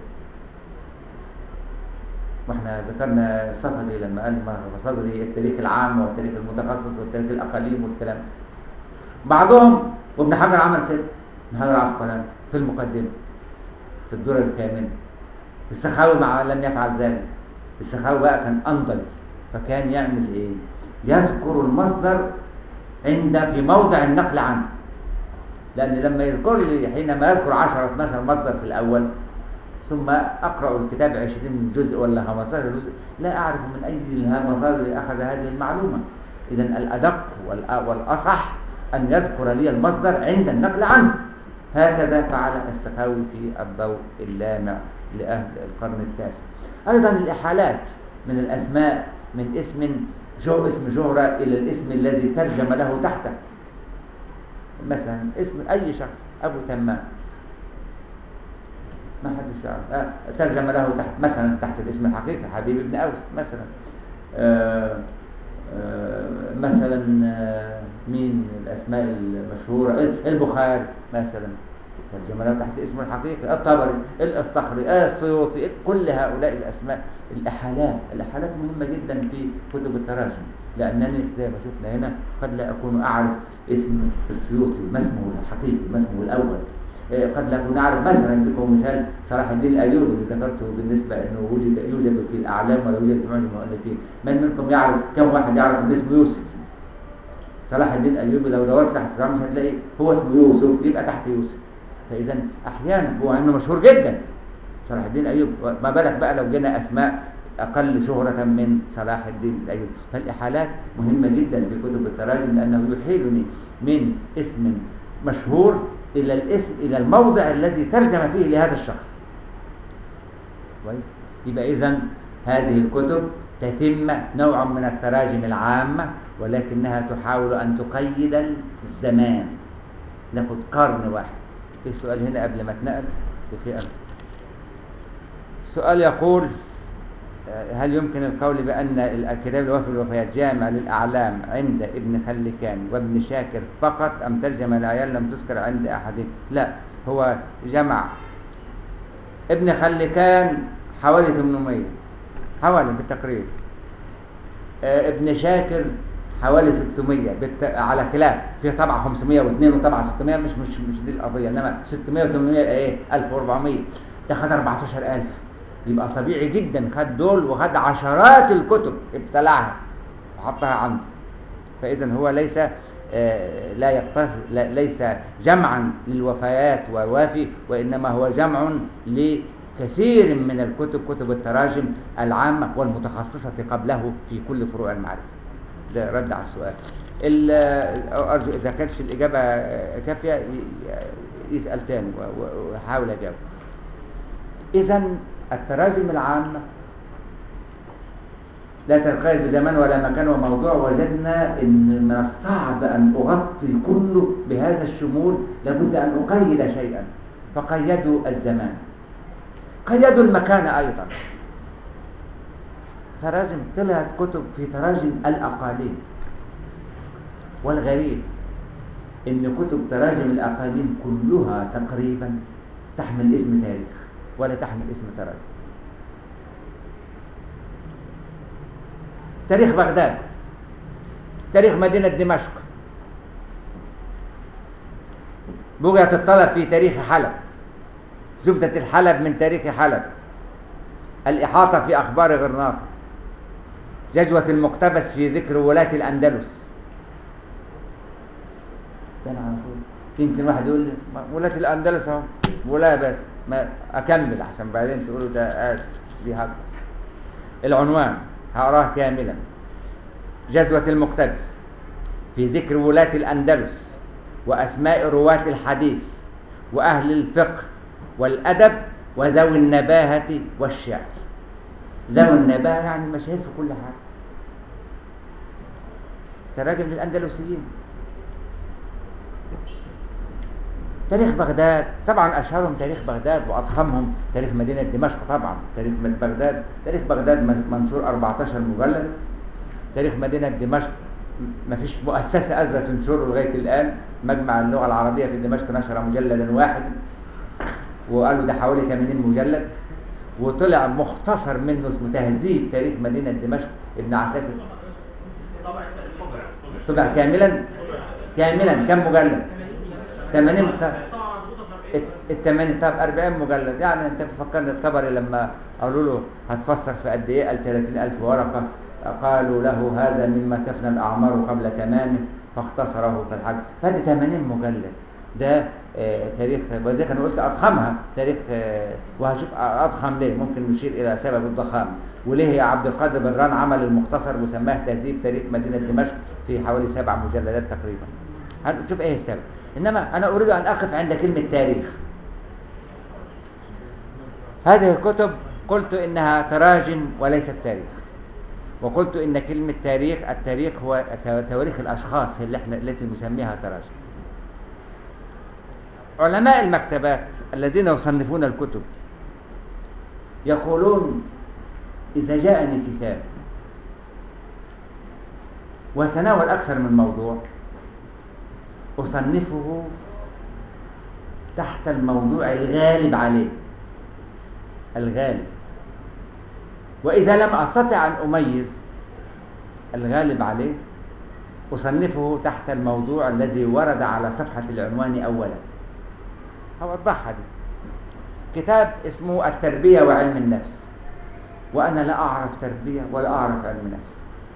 واحنا ذكرنا الصفحة دي لما قال مصادر التاريخ العام والتاريخ المتخصص والتاريخ الأقاليم والكلام بعضهم وابن حجر عمل كده ابن حجر عسقلاني في المقدمة في الدور الكامل السخاوي مع لم يفعل ذلك السخاوي بقى كان أنضج فكان يعمل ايه يذكر المصدر عند في موضع النقل عنه لأن لما يذكر لي حينما يذكر 10 12 مصدر في الأول ثم أقرأ الكتاب 20 جزء ولا 15 جزء لا أعرف من أي المصادر أخذ هذه المعلومة إذا الأدق والأصح أن يذكر لي المصدر عند النقل عنه هكذا فعل السخاوي في الضوء اللامع لأهل القرن التاسع أيضا الإحالات من الأسماء من اسم جو اسم جهرة إلى الاسم الذي ترجم له تحته مثلا اسم أي شخص أبو تمام ما حدش يعرف آه ترجم له تحت مثلا تحت الاسم الحقيقي حبيب بن أوس مثلا آه آه مثلا آه مين الأسماء المشهورة البخاري مثلا ترجم له تحت اسمه الحقيقي الطبري الأصطخري السيوطي كل هؤلاء الأسماء الإحالات الإحالات مهمة جدا في كتب التراجم لأنني زي ما شفنا هنا قد لا أكون أعرف اسم السيوطي ما اسمه الحقيقي ما اسمه الأول قد لا أكون أعرف مثلا لكم مثال صلاح الدين الأيوبي اللي ذكرته بالنسبة أنه وجد يوجد في الأعلام ولا يوجد في معجم المؤلفين من منكم يعرف كم واحد يعرف أن اسمه يوسف صلاح الدين الأيوبي لو دورت تحت صلاح مش هتلاقي هو اسمه يوسف يبقى تحت يوسف فإذا أحيانا هو أنه مشهور جدا صلاح الدين أيوب ما بالك بقى لو جينا أسماء أقل شهرة من صلاح الدين الأيوب فالإحالات مهمة جدا في كتب التراجم لأنه يحيلني من اسم مشهور إلى الاسم إلى الموضع الذي ترجم فيه لهذا الشخص كويس يبقى إذا هذه الكتب تتم نوع من التراجم العامة ولكنها تحاول أن تقيد الزمان ناخد قرن واحد في سؤال هنا قبل ما اتنقل في أمر السؤال يقول هل يمكن القول بأن الكتاب الوفي الوفيات جامع للأعلام عند ابن خلكان وابن شاكر فقط أم ترجم الآيات لم تذكر عند أحد لا هو جمع ابن خلكان حوالي 800 حوالي بالتقريب ابن شاكر حوالي 600 بالت... على خلاف في طبعه 502 وطبعه 600 مش مش مش دي القضيه انما 600 و800 ايه 1400 ده خد 14000 يبقى طبيعي جدا خد دول وخد عشرات الكتب ابتلعها وحطها عنده فاذا هو ليس آه لا يقتصر ليس جمعا للوفيات والوافي وانما هو جمع لكثير من الكتب كتب التراجم العامه والمتخصصه قبله في كل فروع المعرفه ده رد على السؤال ارجو اذا كانتش الاجابه كافيه يسال تاني ويحاول اجاوب اذا التراجم العامه لا تنقيد بزمان ولا مكان وموضوع وجدنا ان من الصعب ان اغطي كله بهذا الشمول لابد ان اقيد شيئا فقيدوا الزمان قيدوا المكان ايضا تراجم طلعت كتب في تراجم الأقاليم والغريب إن كتب تراجم الأقاليم كلها تقريبا تحمل اسم تاريخ ولا تحمل اسم تراجم تاريخ بغداد تاريخ مدينة دمشق بغية الطلب في تاريخ حلب زبدة الحلب من تاريخ حلب الإحاطة في أخبار غرناطة جدوة المقتبس في ذكر ولاة الأندلس ده أنا يمكن واحد يقول لي ولاة الأندلس أهو ولاة بس ما أكمل عشان بعدين تقولوا ده قاعد بيهجس العنوان هقراه كاملا جدوة المقتبس في ذكر ولاة الأندلس وأسماء رواة الحديث وأهل الفقه والأدب وذوي النباهة والشعر ذوي النباهة يعني مشاهير في كل حاجة تراجم للأندلسيين تاريخ بغداد طبعا أشهرهم تاريخ بغداد وأضخمهم تاريخ مدينة دمشق طبعا تاريخ بغداد تاريخ بغداد منشور 14 مجلد تاريخ مدينة دمشق ما فيش مؤسسة قادرة تنشره لغاية الآن مجمع اللغة العربية في دمشق نشر مجلدا واحدا وقالوا ده حوالي 80 مجلد وطلع مختصر منه اسمه تهذيب تاريخ مدينة دمشق ابن عساكر طبع كاملا كاملا كم مجلد 80 مختار ال 80 طب 40 مجلد يعني انت تفكرني الطبري لما قالوا له هتفسر في قد ايه قال 30000 ورقه قالوا له هذا مما تفنى الاعمار قبل تمامه فاختصره في الحج فدي 80 مجلد ده آه تاريخ وزي انا قلت اضخمها تاريخ آه وهشوف اضخم ليه ممكن نشير الى سبب الضخامه وليه يا عبد القادر بدران عمل المختصر وسماه تهذيب تاريخ مدينه دمشق في حوالي سبع مجلدات تقريبا هنشوف ايه السبب انما انا اريد ان اقف عند كلمه تاريخ هذه الكتب قلت إنها تراجم وليست تاريخ وقلت إن كلمة تاريخ التاريخ هو تواريخ الأشخاص اللي احنا التي نسميها تراجم علماء المكتبات الذين يصنفون الكتب يقولون إذا جاءني كتاب ويتناول أكثر من موضوع أصنفه تحت الموضوع الغالب عليه الغالب وإذا لم أستطع أن أميز الغالب عليه أصنفه تحت الموضوع الذي ورد على صفحة العنوان أولا هوضحها دي كتاب اسمه التربية وعلم النفس وأنا لا أعرف تربية ولا أعرف علم نفس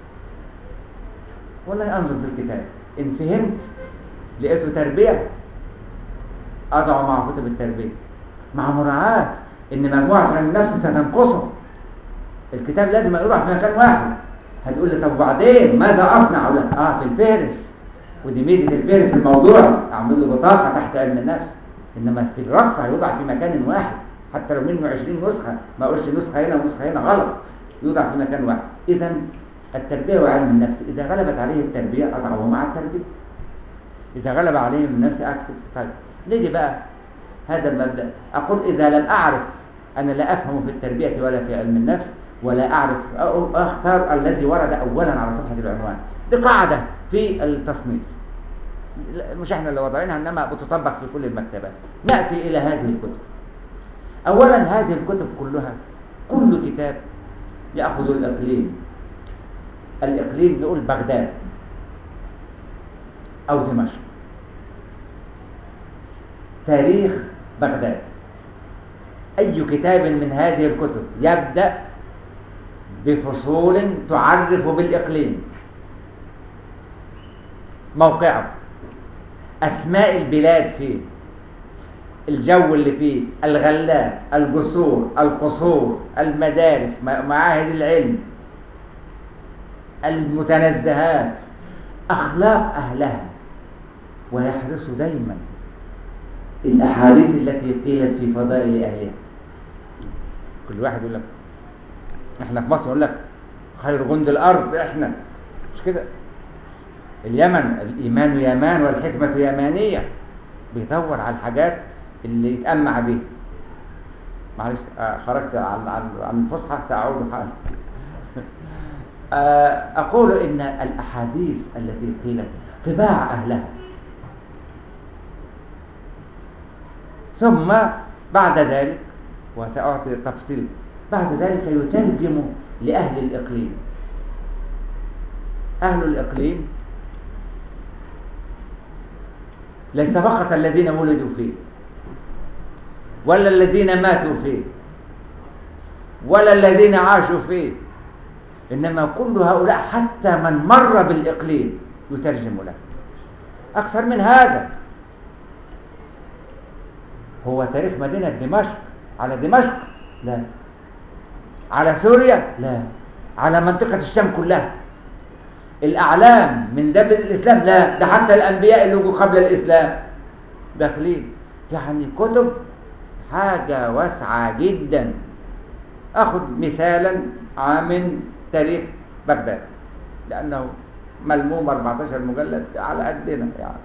والله أنظر في الكتاب إن فهمت لقيته تربية أضع مع كتب التربية مع مراعاة إن مجموعة علم النفس ستنقصه الكتاب لازم يوضع في مكان واحد هتقول لي طب وبعدين ماذا أصنع؟ أقول لك آه في الفهرس ودي ميزة الفهرس الموضوع أعمل له بطاقة تحت علم النفس إنما في الرف هيوضع في مكان واحد حتى لو منه 20 نسخة ما أقولش نسخة هنا ونسخة هنا غلط يوضع في مكان واحد إذا التربية وعلم النفس إذا غلبت عليه التربية أضعه مع التربية إذا غلب عليه النفس أكتب طيب نيجي بقى هذا المبدأ أقول إذا لم أعرف أنا لا أفهم في التربية ولا في علم النفس ولا أعرف أختار الذي ورد أولا على صفحة العنوان دي قاعدة في التصنيف مش احنا اللي وضعينها انما بتطبق في كل المكتبات ناتي الى هذه الكتب اولا هذه الكتب كلها كل كتاب ياخذ الاقليم الاقليم بيقول بغداد او دمشق تاريخ بغداد اي كتاب من هذه الكتب يبدا بفصول تعرف بالاقليم موقعه أسماء البلاد فيه الجو اللي فيه الغلات الجسور القصور المدارس معاهد العلم المتنزهات أخلاق أهلها ويحرص دايما الأحاديث التي قيلت في فضائل أهلها كل واحد يقول لك احنا في مصر يقول لك خير جند الأرض احنا مش كده اليمن الإيمان يمان والحكمة يمانية بيدور على الحاجات اللي يتأمع بيها معلش آه خرجت عن عن عن الفصحى سأعود حالا آه أقول إن الأحاديث التي قيلت طباع أهلها ثم بعد ذلك وسأعطي تفصيل بعد ذلك يترجم لأهل الإقليم أهل الإقليم ليس فقط الذين ولدوا فيه ولا الذين ماتوا فيه ولا الذين عاشوا فيه إنما كل هؤلاء حتى من مر بالإقليم يترجم له أكثر من هذا هو تاريخ مدينة دمشق على دمشق لا على سوريا لا على منطقة الشام كلها الأعلام من دبة الإسلام لا ده حتى الأنبياء اللي جوا قبل الإسلام داخلين يعني كتب حاجة واسعة جدا أخذ مثالا من تاريخ بغداد لأنه ملموم 14 مجلد على قدنا يعني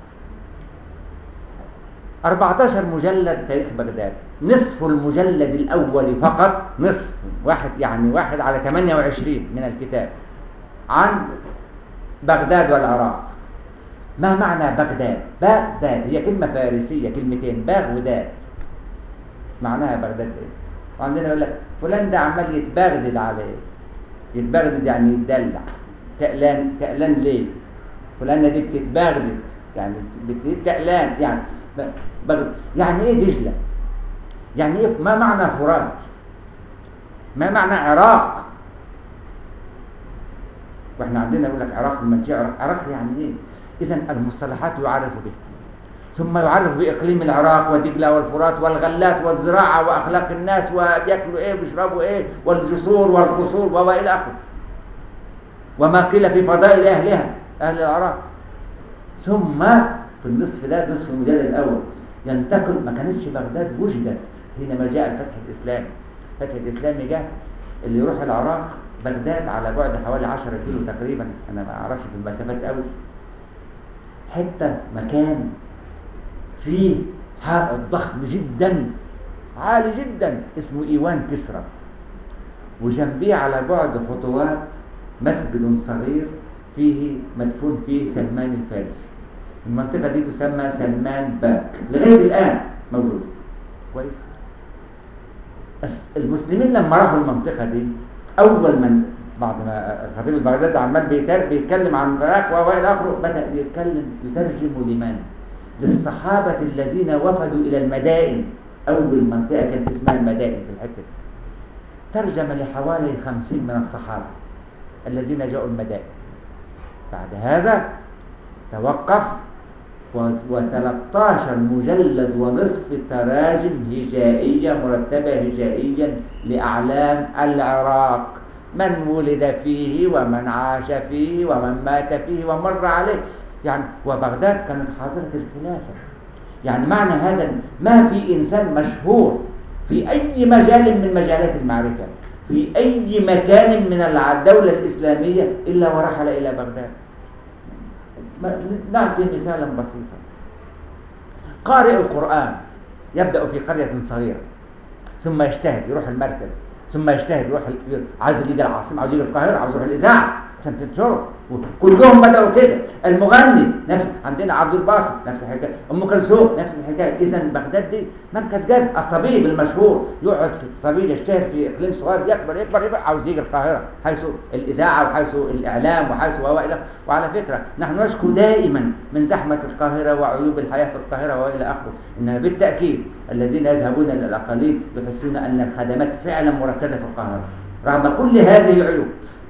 14 مجلد تاريخ بغداد نصف المجلد الأول فقط نصف واحد يعني واحد على 28 من الكتاب عن بغداد والعراق ما معنى بغداد بغداد هي كلمة فارسية كلمتين باغ وداد معناها بغداد ايه وعندنا يقول لك فلان ده عمال يتبغدد على ايه يتبغدد يعني يتدلع تقلان تقلان ليه فلانة دي بتتبغدد يعني بتتقلان يعني بغداد يعني ايه دجلة يعني ايه ما معنى فرات ما معنى عراق واحنا عندنا يقول لك عراق المنشئ عراق عراق يعني ايه اذا المصطلحات يعرف بها ثم يعرف باقليم العراق ودجله والفرات والغلات والزراعه واخلاق الناس وبياكلوا ايه وبيشربوا ايه والجسور والقصور والى اخره وما قيل في فضائل اهلها اهل العراق ثم في النصف ده نصف المجلد الاول ينتقل ما كانتش بغداد وجدت حينما جاء الفتح الاسلامي الفتح الإسلامي جه اللي يروح العراق بغداد على بعد حوالي 10 كيلو تقريبا أنا ما أعرفش في المسافات قوي حتة مكان فيه حائط ضخم جدا عالي جدا اسمه ايوان كسرى وجنبيه على بعد خطوات مسجد صغير فيه مدفون فيه سلمان الفارسي المنطقة دي تسمى سلمان باك لغاية الآن موجودة كويس المسلمين لما راحوا المنطقة دي أول من بعد ما الخطيب البغدادي عمال بيتكلم عن العراق وإلى آخره بدأ يتكلم يترجم لمن؟ للصحابة الذين وفدوا إلى المدائن أول منطقة كانت اسمها المدائن في الحتة دي ترجم لحوالي خمسين من الصحابة الذين جاءوا المدائن بعد هذا توقف و13 مجلد ونصف تراجم هجائية مرتبة هجائيا لأعلام العراق من ولد فيه ومن عاش فيه ومن مات فيه ومر عليه يعني وبغداد كانت حاضرة الخلافة يعني معنى هذا ما في إنسان مشهور في أي مجال من مجالات المعرفة في أي مكان من الدولة الإسلامية إلا ورحل إلى بغداد نعطي مثالا بسيطا قارئ القرآن يبدأ في قرية صغيرة ثم يجتهد يروح المركز ثم يجتهد يروح عايز يجي العاصمة عايز يجي القاهرة عايز يروح الإذاعة عشان تنشره كلهم بدأوا كده المغني نفس عندنا عبد الباسط نفس الحكايه ام كلثوم نفس الحكايه اذا بغداد دي مركز جاز الطبيب المشهور يقعد في الطبيب يشتهر في اقليم صغير يكبر يكبر يبقى عاوز يجي القاهره حيث الاذاعه وحيث الاعلام وحيث والى وعلى فكره نحن نشكو دائما من زحمه القاهره وعيوب الحياه في القاهره والى اخره انما بالتاكيد الذين يذهبون الى الاقاليم يحسون ان الخدمات فعلا مركزه في القاهره رغم كل هذه العيوب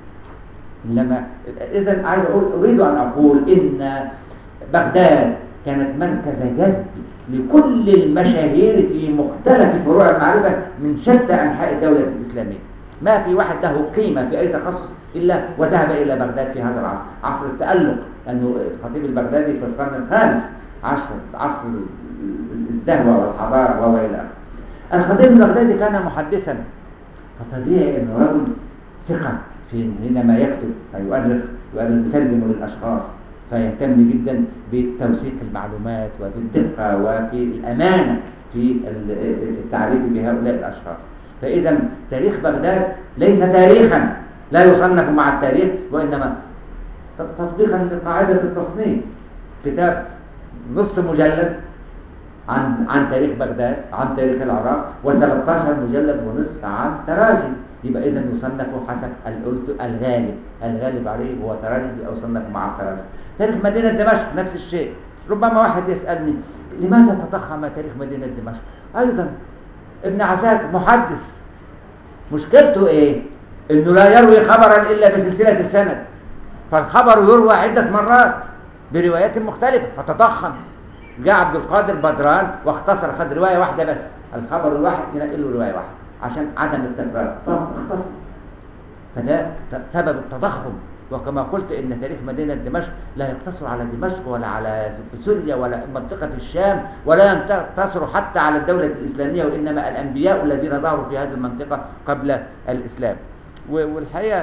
لما اذا عايز اقول اريد ان اقول ان بغداد كانت مركز جذب لكل المشاهير في مختلف فروع المعرفه من شتى انحاء الدوله الاسلاميه ما في واحد له قيمه في اي تخصص الا وذهب الى بغداد في هذا العصر عصر التالق لانه الخطيب البغدادي في القرن الخامس عصر عصر الزهوه والحضاره والى اخره الخطيب البغدادي كان محدثا فطبيعي انه رجل ثقه في حينما يكتب أو يؤرخ يؤرخ يترجم للأشخاص فيهتم جدا بتوثيق المعلومات وبالدقة وفي الأمانة في التعريف بهؤلاء الأشخاص فإذا تاريخ بغداد ليس تاريخا لا يصنف مع التاريخ وإنما تطبيقا لقاعدة التصنيف كتاب نص مجلد عن عن تاريخ بغداد عن تاريخ العراق و13 مجلد ونصف عن تراجم يبقى اذا يصنف حسب قلت الغالب الغالب عليه هو تراجم او صنف مع التراجم تاريخ مدينه دمشق نفس الشيء ربما واحد يسالني لماذا تضخم تاريخ مدينه دمشق ايضا ابن عساكر محدث مشكلته ايه انه لا يروي خبرا الا بسلسله السند فالخبر يروى عده مرات بروايات مختلفه فتضخم جاء عبد القادر بدران واختصر خد روايه واحده بس الخبر الواحد ينقل له روايه واحده عشان عدم التكرار فاختصر فده سبب التضخم وكما قلت ان تاريخ مدينه دمشق لا يقتصر على دمشق ولا على سوريا ولا منطقه الشام ولا يقتصر حتى على الدوله الاسلاميه وانما الانبياء الذين ظهروا في هذه المنطقه قبل الاسلام والحقيقه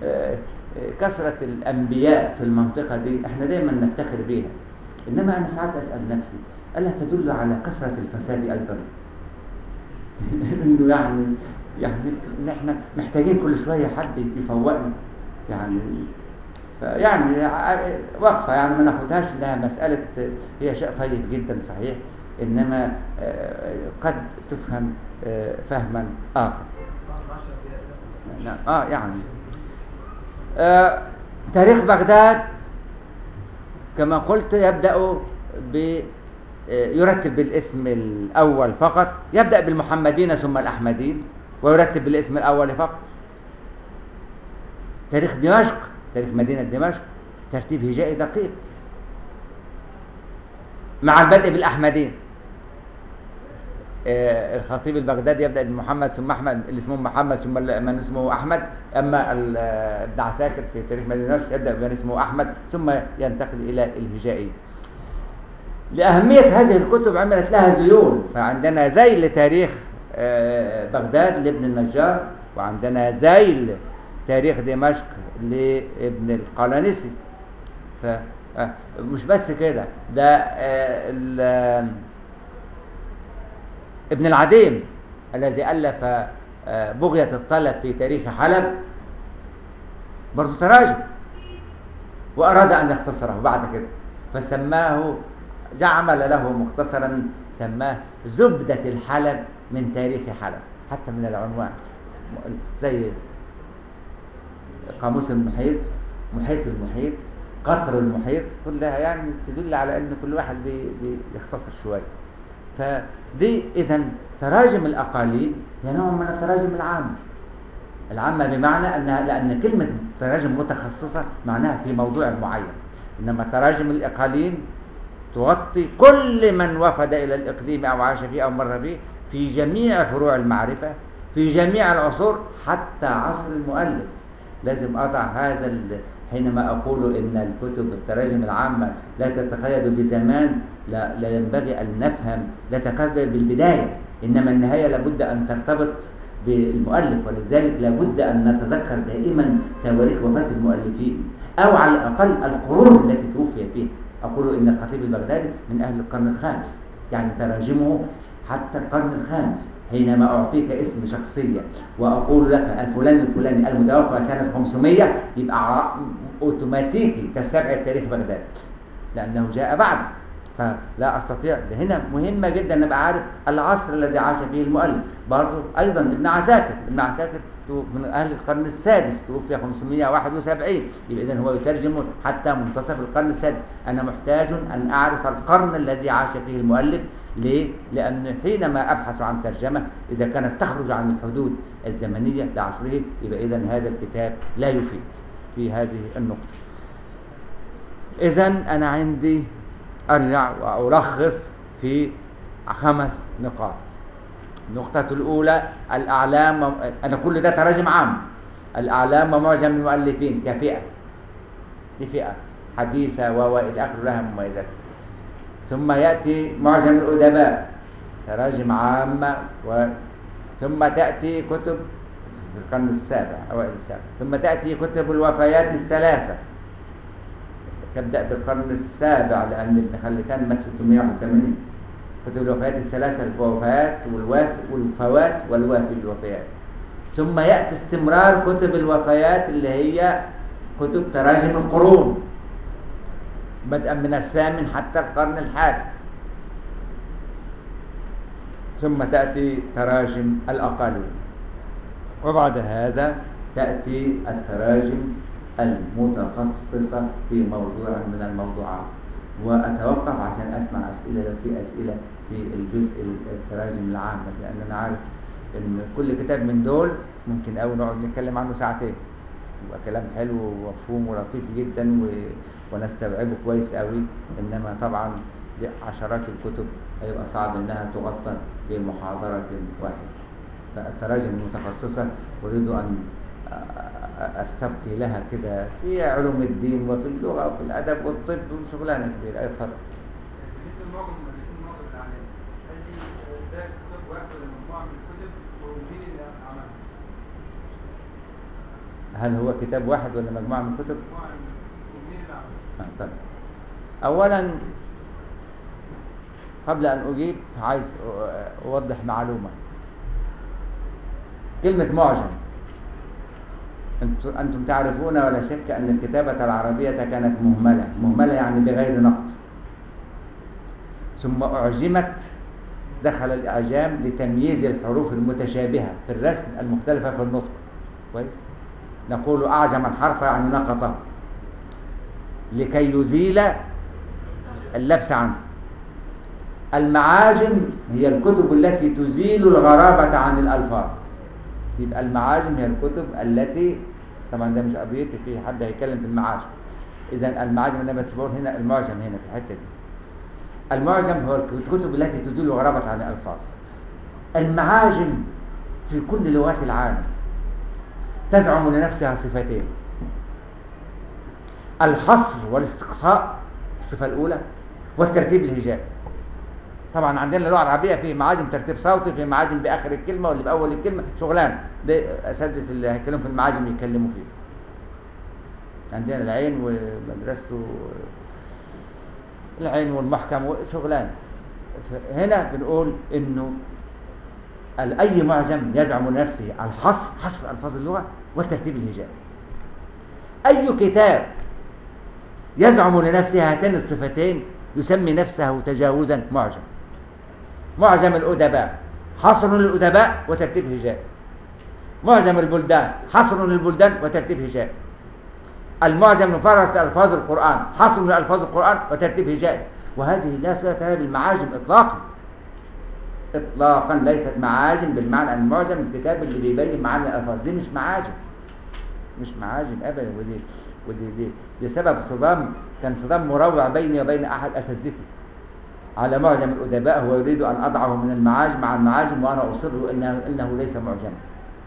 كثره الانبياء في المنطقه دي احنا دايما نفتخر بيها انما انا ساعات اسال نفسي الا تدل على كثره الفساد ايضا انه يعني يعني ان احنا محتاجين كل شويه حد يفوقنا يعني فيعني وقفه يعني ما ناخدهاش انها مساله هي شيء طيب جدا صحيح انما قد تفهم فهما اخر نعم اه يعني آه تاريخ بغداد كما قلت يبدا ب يرتب بالاسم الأول فقط يبدأ بالمحمدين ثم الأحمدين ويرتب بالاسم الأول فقط تاريخ دمشق تاريخ مدينة دمشق ترتيب هجائي دقيق مع البدء بالأحمدين آه الخطيب البغدادي يبدأ بمحمد ثم أحمد اللي اسمه محمد ثم من اسمه أحمد أما ابن عساكر في تاريخ مدينة دمشق يبدأ بمن اسمه أحمد ثم ينتقل إلى الهجائي لأهمية هذه الكتب عملت لها ذيول فعندنا زي لتاريخ آه، بغداد لابن النجار وعندنا ذيل تاريخ دمشق لابن القلنسي ف آه، مش بس كده ده آه، ال- ابن العديم الذي ألف آه، بغية الطلب في تاريخ حلب برضو تراجم وأراد أن يختصره بعد كده فسماه جعل له مختصرا سماه زبدة الحلب من تاريخ حلب حتى من العنوان زي قاموس المحيط محيط المحيط قطر المحيط كلها يعني تدل على ان كل واحد بي- بيختصر شويه فدي اذا تراجم الاقاليم هي نوع من التراجم العامه العامه بمعنى انها لان كلمه تراجم متخصصه معناها في موضوع معين انما تراجم الاقاليم تغطي كل من وفد الى الاقليم او عاش فيه او مر به في جميع فروع المعرفه في جميع العصور حتى عصر المؤلف لازم اضع هذا ال... حينما اقول ان الكتب التراجم العامه لا تتقيد بزمان لا, لا ينبغي ان نفهم لا تتقيد بالبدايه انما النهايه لابد ان ترتبط بالمؤلف ولذلك لابد ان نتذكر دائما تواريخ وفاه المؤلفين او على الاقل القرون التي توفي فيها اقول ان الخطيب البغدادي من اهل القرن الخامس يعني تراجمه حتى القرن الخامس حينما أعطيك اسم شخصية وأقول لك الفلان الفلاني المتوفى سنة 500 يبقى ع- أوتوماتيكي تستبعد تاريخ بغداد لأنه جاء بعد فلا أستطيع ده هنا مهمة جدا أن أبقى عارف العصر الذي عاش فيه المؤلف برضه أيضا ابن عساكر ابن عساكر تو- من أهل القرن السادس توفي 571 يبقى إذا هو يترجم حتى منتصف القرن السادس أنا محتاج أن أعرف القرن الذي عاش فيه المؤلف ليه؟ لأن حينما أبحث عن ترجمة إذا كانت تخرج عن الحدود الزمنية لعصره يبقى إذا هذا الكتاب لا يفيد في هذه النقطة إذا أنا عندي أرجع وألخص في خمس نقاط النقطة الأولى الأعلام أنا كل ده تراجم عام الأعلام ومعجم المؤلفين كفئة دي فئة حديثة و إلى آخره لها مميزات ثم يأتي معجم الأدباء تراجم عامة و ثم تأتي كتب في القرن السابع أوائل السابع ثم تأتي كتب الوفيات الثلاثة تبدأ بالقرن السابع لأن ابن خلكان مات 681 كتب الوفيات الثلاثة الوفيات والواف والفوات والوافي الوفيات ثم يأتي استمرار كتب الوفيات اللي هي كتب تراجم القرون بدءا من الثامن حتى القرن الحادي ثم تأتي تراجم الأقاليم وبعد هذا تأتي التراجم المتخصصة في موضوع من الموضوعات وأتوقف عشان أسمع أسئلة لو في أسئلة في الجزء التراجم العامة لأن أنا عارف إن كل كتاب من دول ممكن أوي نقعد نتكلم عنه ساعتين يبقى كلام حلو ومفهوم ولطيف جدا و... ونستوعبه كويس قوي انما طبعا دي عشرات الكتب هيبقى صعب انها تغطى بمحاضرة واحدة فالتراجم المتخصصة اريد ان استبقي لها كده في علوم الدين وفي اللغة وفي الادب والطب وشغلانة كبيرة اي اتفضل بالنسبه لمعظم المؤلفين معظم الاعلام هل دي ده كتاب واحد ولا مجموعه من الكتب ومين اللي عملها؟ هل هو كتاب واحد ولا مجموعة من كتب؟ مجموعه من ومين اللي عملها؟ آه، طيب. اولا قبل ان اجيب عايز أ- اوضح معلومه كلمه معجم أنت- انتم تعرفون ولا شك ان الكتابه العربيه كانت مهمله مهمله يعني بغير نقد ثم اعجمت دخل الاعجام لتمييز الحروف المتشابهه في الرسم المختلفه في النطق كويس نقول اعجم الحرف يعني نقطه لكي يزيل اللبس عنه المعاجم هي الكتب التي تزيل الغرابة عن الألفاظ يبقى المعاجم هي الكتب التي طبعا ده مش قضيتي في حد هيتكلم في المعاجم إذا المعاجم أنا بس بقول هنا المعجم هنا في الحتة دي المعجم هو الكتب التي تزيل الغرابة عن الألفاظ المعاجم في كل لغات العالم تزعم لنفسها صفتين الحصر والاستقصاء الصفة الأولى والترتيب الهجائي طبعا عندنا اللغه العربيه في معاجم ترتيب صوتي في معاجم باخر الكلمه واللي باول الكلمه شغلانه ده اساتذه اللي هيتكلموا في المعاجم يتكلموا فيه عندنا العين ومدرسته العين والمحكم وشغلانه هنا بنقول انه ال- اي معجم يزعم لنفسه الحصر حصر الفاظ اللغه وترتيب الهجاء اي كتاب يزعم لنفسه هاتين الصفتين يسمي نفسه تجاوزا معجم معجم الادباء حصر للادباء وترتيب هجاء معجم البلدان حصر للبلدان وترتيب هجاء المعجم مفرس لألفاظ القرآن حصر لألفاظ القرآن وترتيب هجائي وهذه لا صلة لها بالمعاجم إطلاقا إطلاقا ليست معاجم بالمعنى المعجم الكتاب اللي بيبين معاني الألفاظ دي مش معاجم مش معاجم أبدا ودي ودي دي, دي سبب صدام كان صدام مروع بيني وبين أحد أساتذتي على معجم الأدباء هو يريد أن أضعه من المعاجم مع المعاجم وأنا أصر إنه, إنه ليس معجما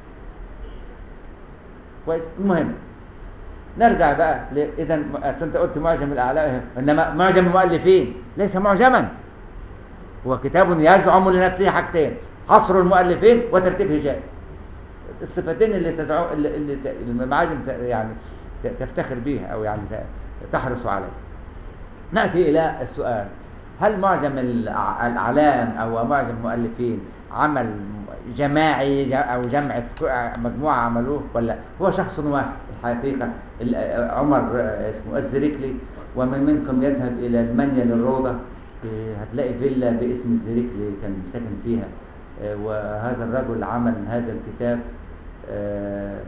كويس المهم نرجع بقى ل- اذا اصل انت قلت معجم الاعلام انما معجم المؤلفين ليس معجما هو كتاب يزعم لنفسه حاجتين حصر المؤلفين وترتيب هجائي الصفتين اللي تزعم اللي, اللي ت- المعاجم ت- يعني ت- تفتخر بيها او يعني ت- تحرص عليها ناتي الى السؤال هل معجم الأع- الاعلام او معجم المؤلفين عمل جماعي ج- او جمع ك- مجموعه عملوه ولا هو شخص واحد الحقيقه ال- عمر آه، اسمه الزريكلي ومن منكم يذهب الى المنيا للروضه آه، هتلاقي فيلا باسم الزريكلي كان ساكن فيها آه، وهذا الرجل عمل هذا الكتاب آه،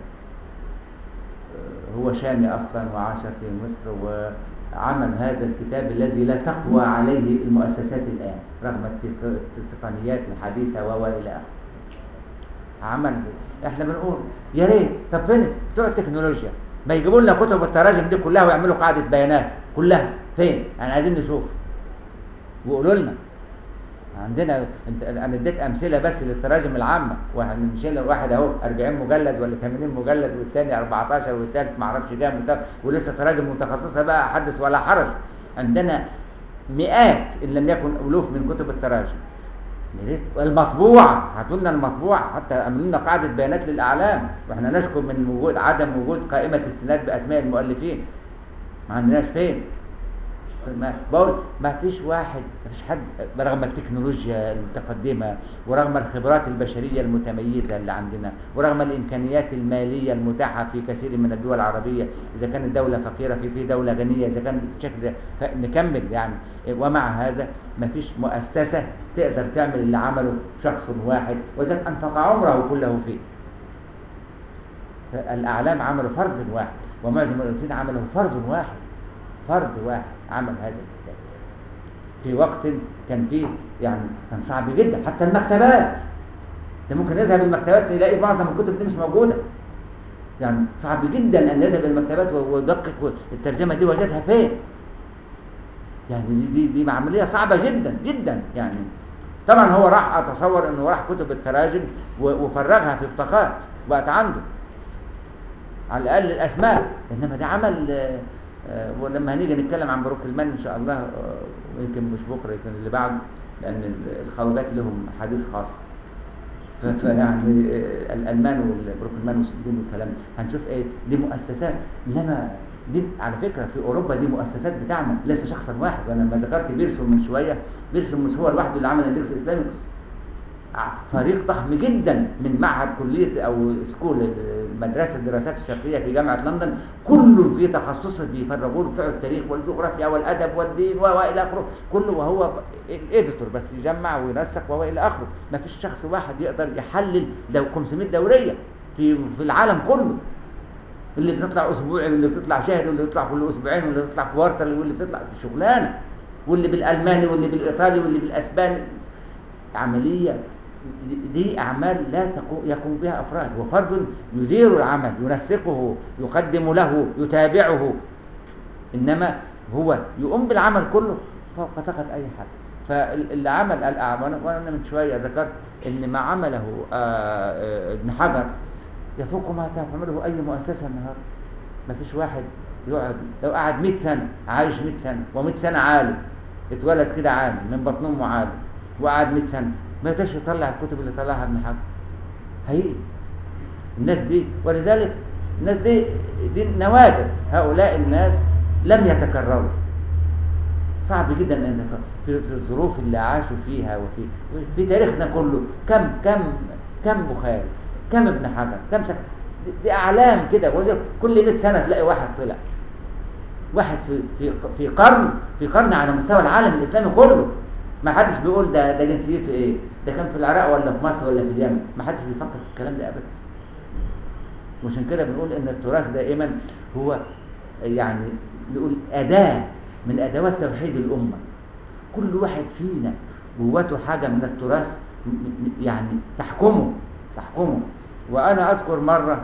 هو شامي اصلا وعاش في مصر وعمل هذا الكتاب الذي لا تقوى عليه المؤسسات الان رغم التق- التقنيات الحديثه و الى اخره. عمل احنا بنقول يا ريت طب فين بتوع التكنولوجيا ما يجيبوا لنا كتب التراجم دي كلها ويعملوا قاعده بيانات كلها فين؟ يعني عايزين نشوف وقولوا لنا عندنا انت انا اديت امثله بس للتراجم العامه واحد نشيل واحد اهو 40 مجلد ولا 80 مجلد والثاني 14 والثالث ما اعرفش كام وبتاع، ولسه تراجم متخصصه بقى حدث ولا حرج عندنا مئات ان لم يكن الوف من كتب التراجم يا ريت المطبوعه هاتوا لنا المطبوعه حتى عملوا لنا قاعده بيانات للاعلام واحنا نشكو من وجود عدم وجود قائمه استناد باسماء المؤلفين ما عندناش فين ما بقول ما فيش واحد ما فيش حد برغم التكنولوجيا المتقدمه ورغم الخبرات البشريه المتميزه اللي عندنا ورغم الامكانيات الماليه المتاحه في كثير من الدول العربيه اذا كانت دوله فقيره في في دوله غنيه اذا كان بشكل ف- نكمل يعني ومع هذا ما فيش مؤسسه تقدر تعمل اللي عمله شخص واحد وذلك انفق عمره كله فيه الاعلام عملوا فرد واحد ومعظم المؤلفين عمله فرد واحد فرد واحد عمل هذا الكتاب في وقت كان فيه يعني كان صعب جدا حتى المكتبات انت ممكن يذهب المكتبات تلاقي معظم الكتب دي مش موجوده يعني صعب جدا ان يذهب المكتبات ويدقق الترجمه دي وجدها فين يعني دي دي دي عمليه صعبه جدا جدا يعني طبعا هو راح اتصور انه راح كتب التراجم و- وفرغها في بطاقات بقت عنده على الاقل الاسماء انما ده عمل آه، آه، ولما هنيجي نتكلم عن بروك المان ان شاء الله آه، يمكن مش بكره يمكن اللي بعده لان ال- الخواجات لهم حديث خاص ف- فيعني آه، الالمان والبروك المان والسجين والكلام ده. هنشوف ايه دي مؤسسات انما دي على فكره في اوروبا دي مؤسسات بتعمل ليس شخصا واحد وانا لما ذكرت بيرسون من شويه بيرسون مش هو لوحده اللي عمل الاندكس الاسلامي فريق ضخم جدا من معهد كليه او سكول مدرسه الدراسات الشرقيه في جامعه لندن كل في تخصصه بيفرغوا له بتوع التاريخ والجغرافيا والادب والدين و- والى اخره كله وهو الاديتور بس يجمع وينسق وهو الى اخره ما فيش شخص واحد يقدر يحلل لو 500 دوريه في في العالم كله اللي بتطلع اسبوعي واللي بتطلع شهري واللي بتطلع كل اسبوعين واللي بتطلع كوارترلي واللي بتطلع شغلانه واللي بالالماني واللي بالايطالي واللي بالاسباني عمليه دي اعمال لا تقو- يقوم بها افراد وفرد يدير العمل ينسقه يقدم له يتابعه انما هو يقوم بالعمل كله فوق طاقه اي حد فاللي عمل الاعمال وانا من شويه ذكرت ان ما عمله آه، آه، ابن حجر يفوق ما تعمله اي مؤسسه النهارده ما فيش واحد يقعد لو قعد 100 سنه عايش 100 سنه و100 سنه عالم اتولد كده عالم من بطن امه عالم وقعد 100 سنه ما يقدرش يطلع الكتب اللي طلعها ابن حجر هيجي الناس دي ولذلك الناس دي دي نوادر هؤلاء الناس لم يتكرروا صعب جدا ان يتكرروا في, في الظروف اللي عاشوا فيها وفي في تاريخنا كله كم كم كم بخاري كم ابن حجر كم سنة دي, دي اعلام كده وزي- كل 100 سنه تلاقي واحد طلع واحد في في في قرن في قرن على مستوى العالم الاسلامي كله ما حدش بيقول ده ده جنسيته ايه ده كان في العراق ولا في مصر ولا في اليمن ما حدش بيفكر في الكلام ده ابدا وعشان كده بنقول ان التراث دائما هو يعني نقول اداه من ادوات توحيد الامه كل واحد فينا جواته حاجه من التراث م- م- يعني تحكمه تحكمه وانا اذكر مره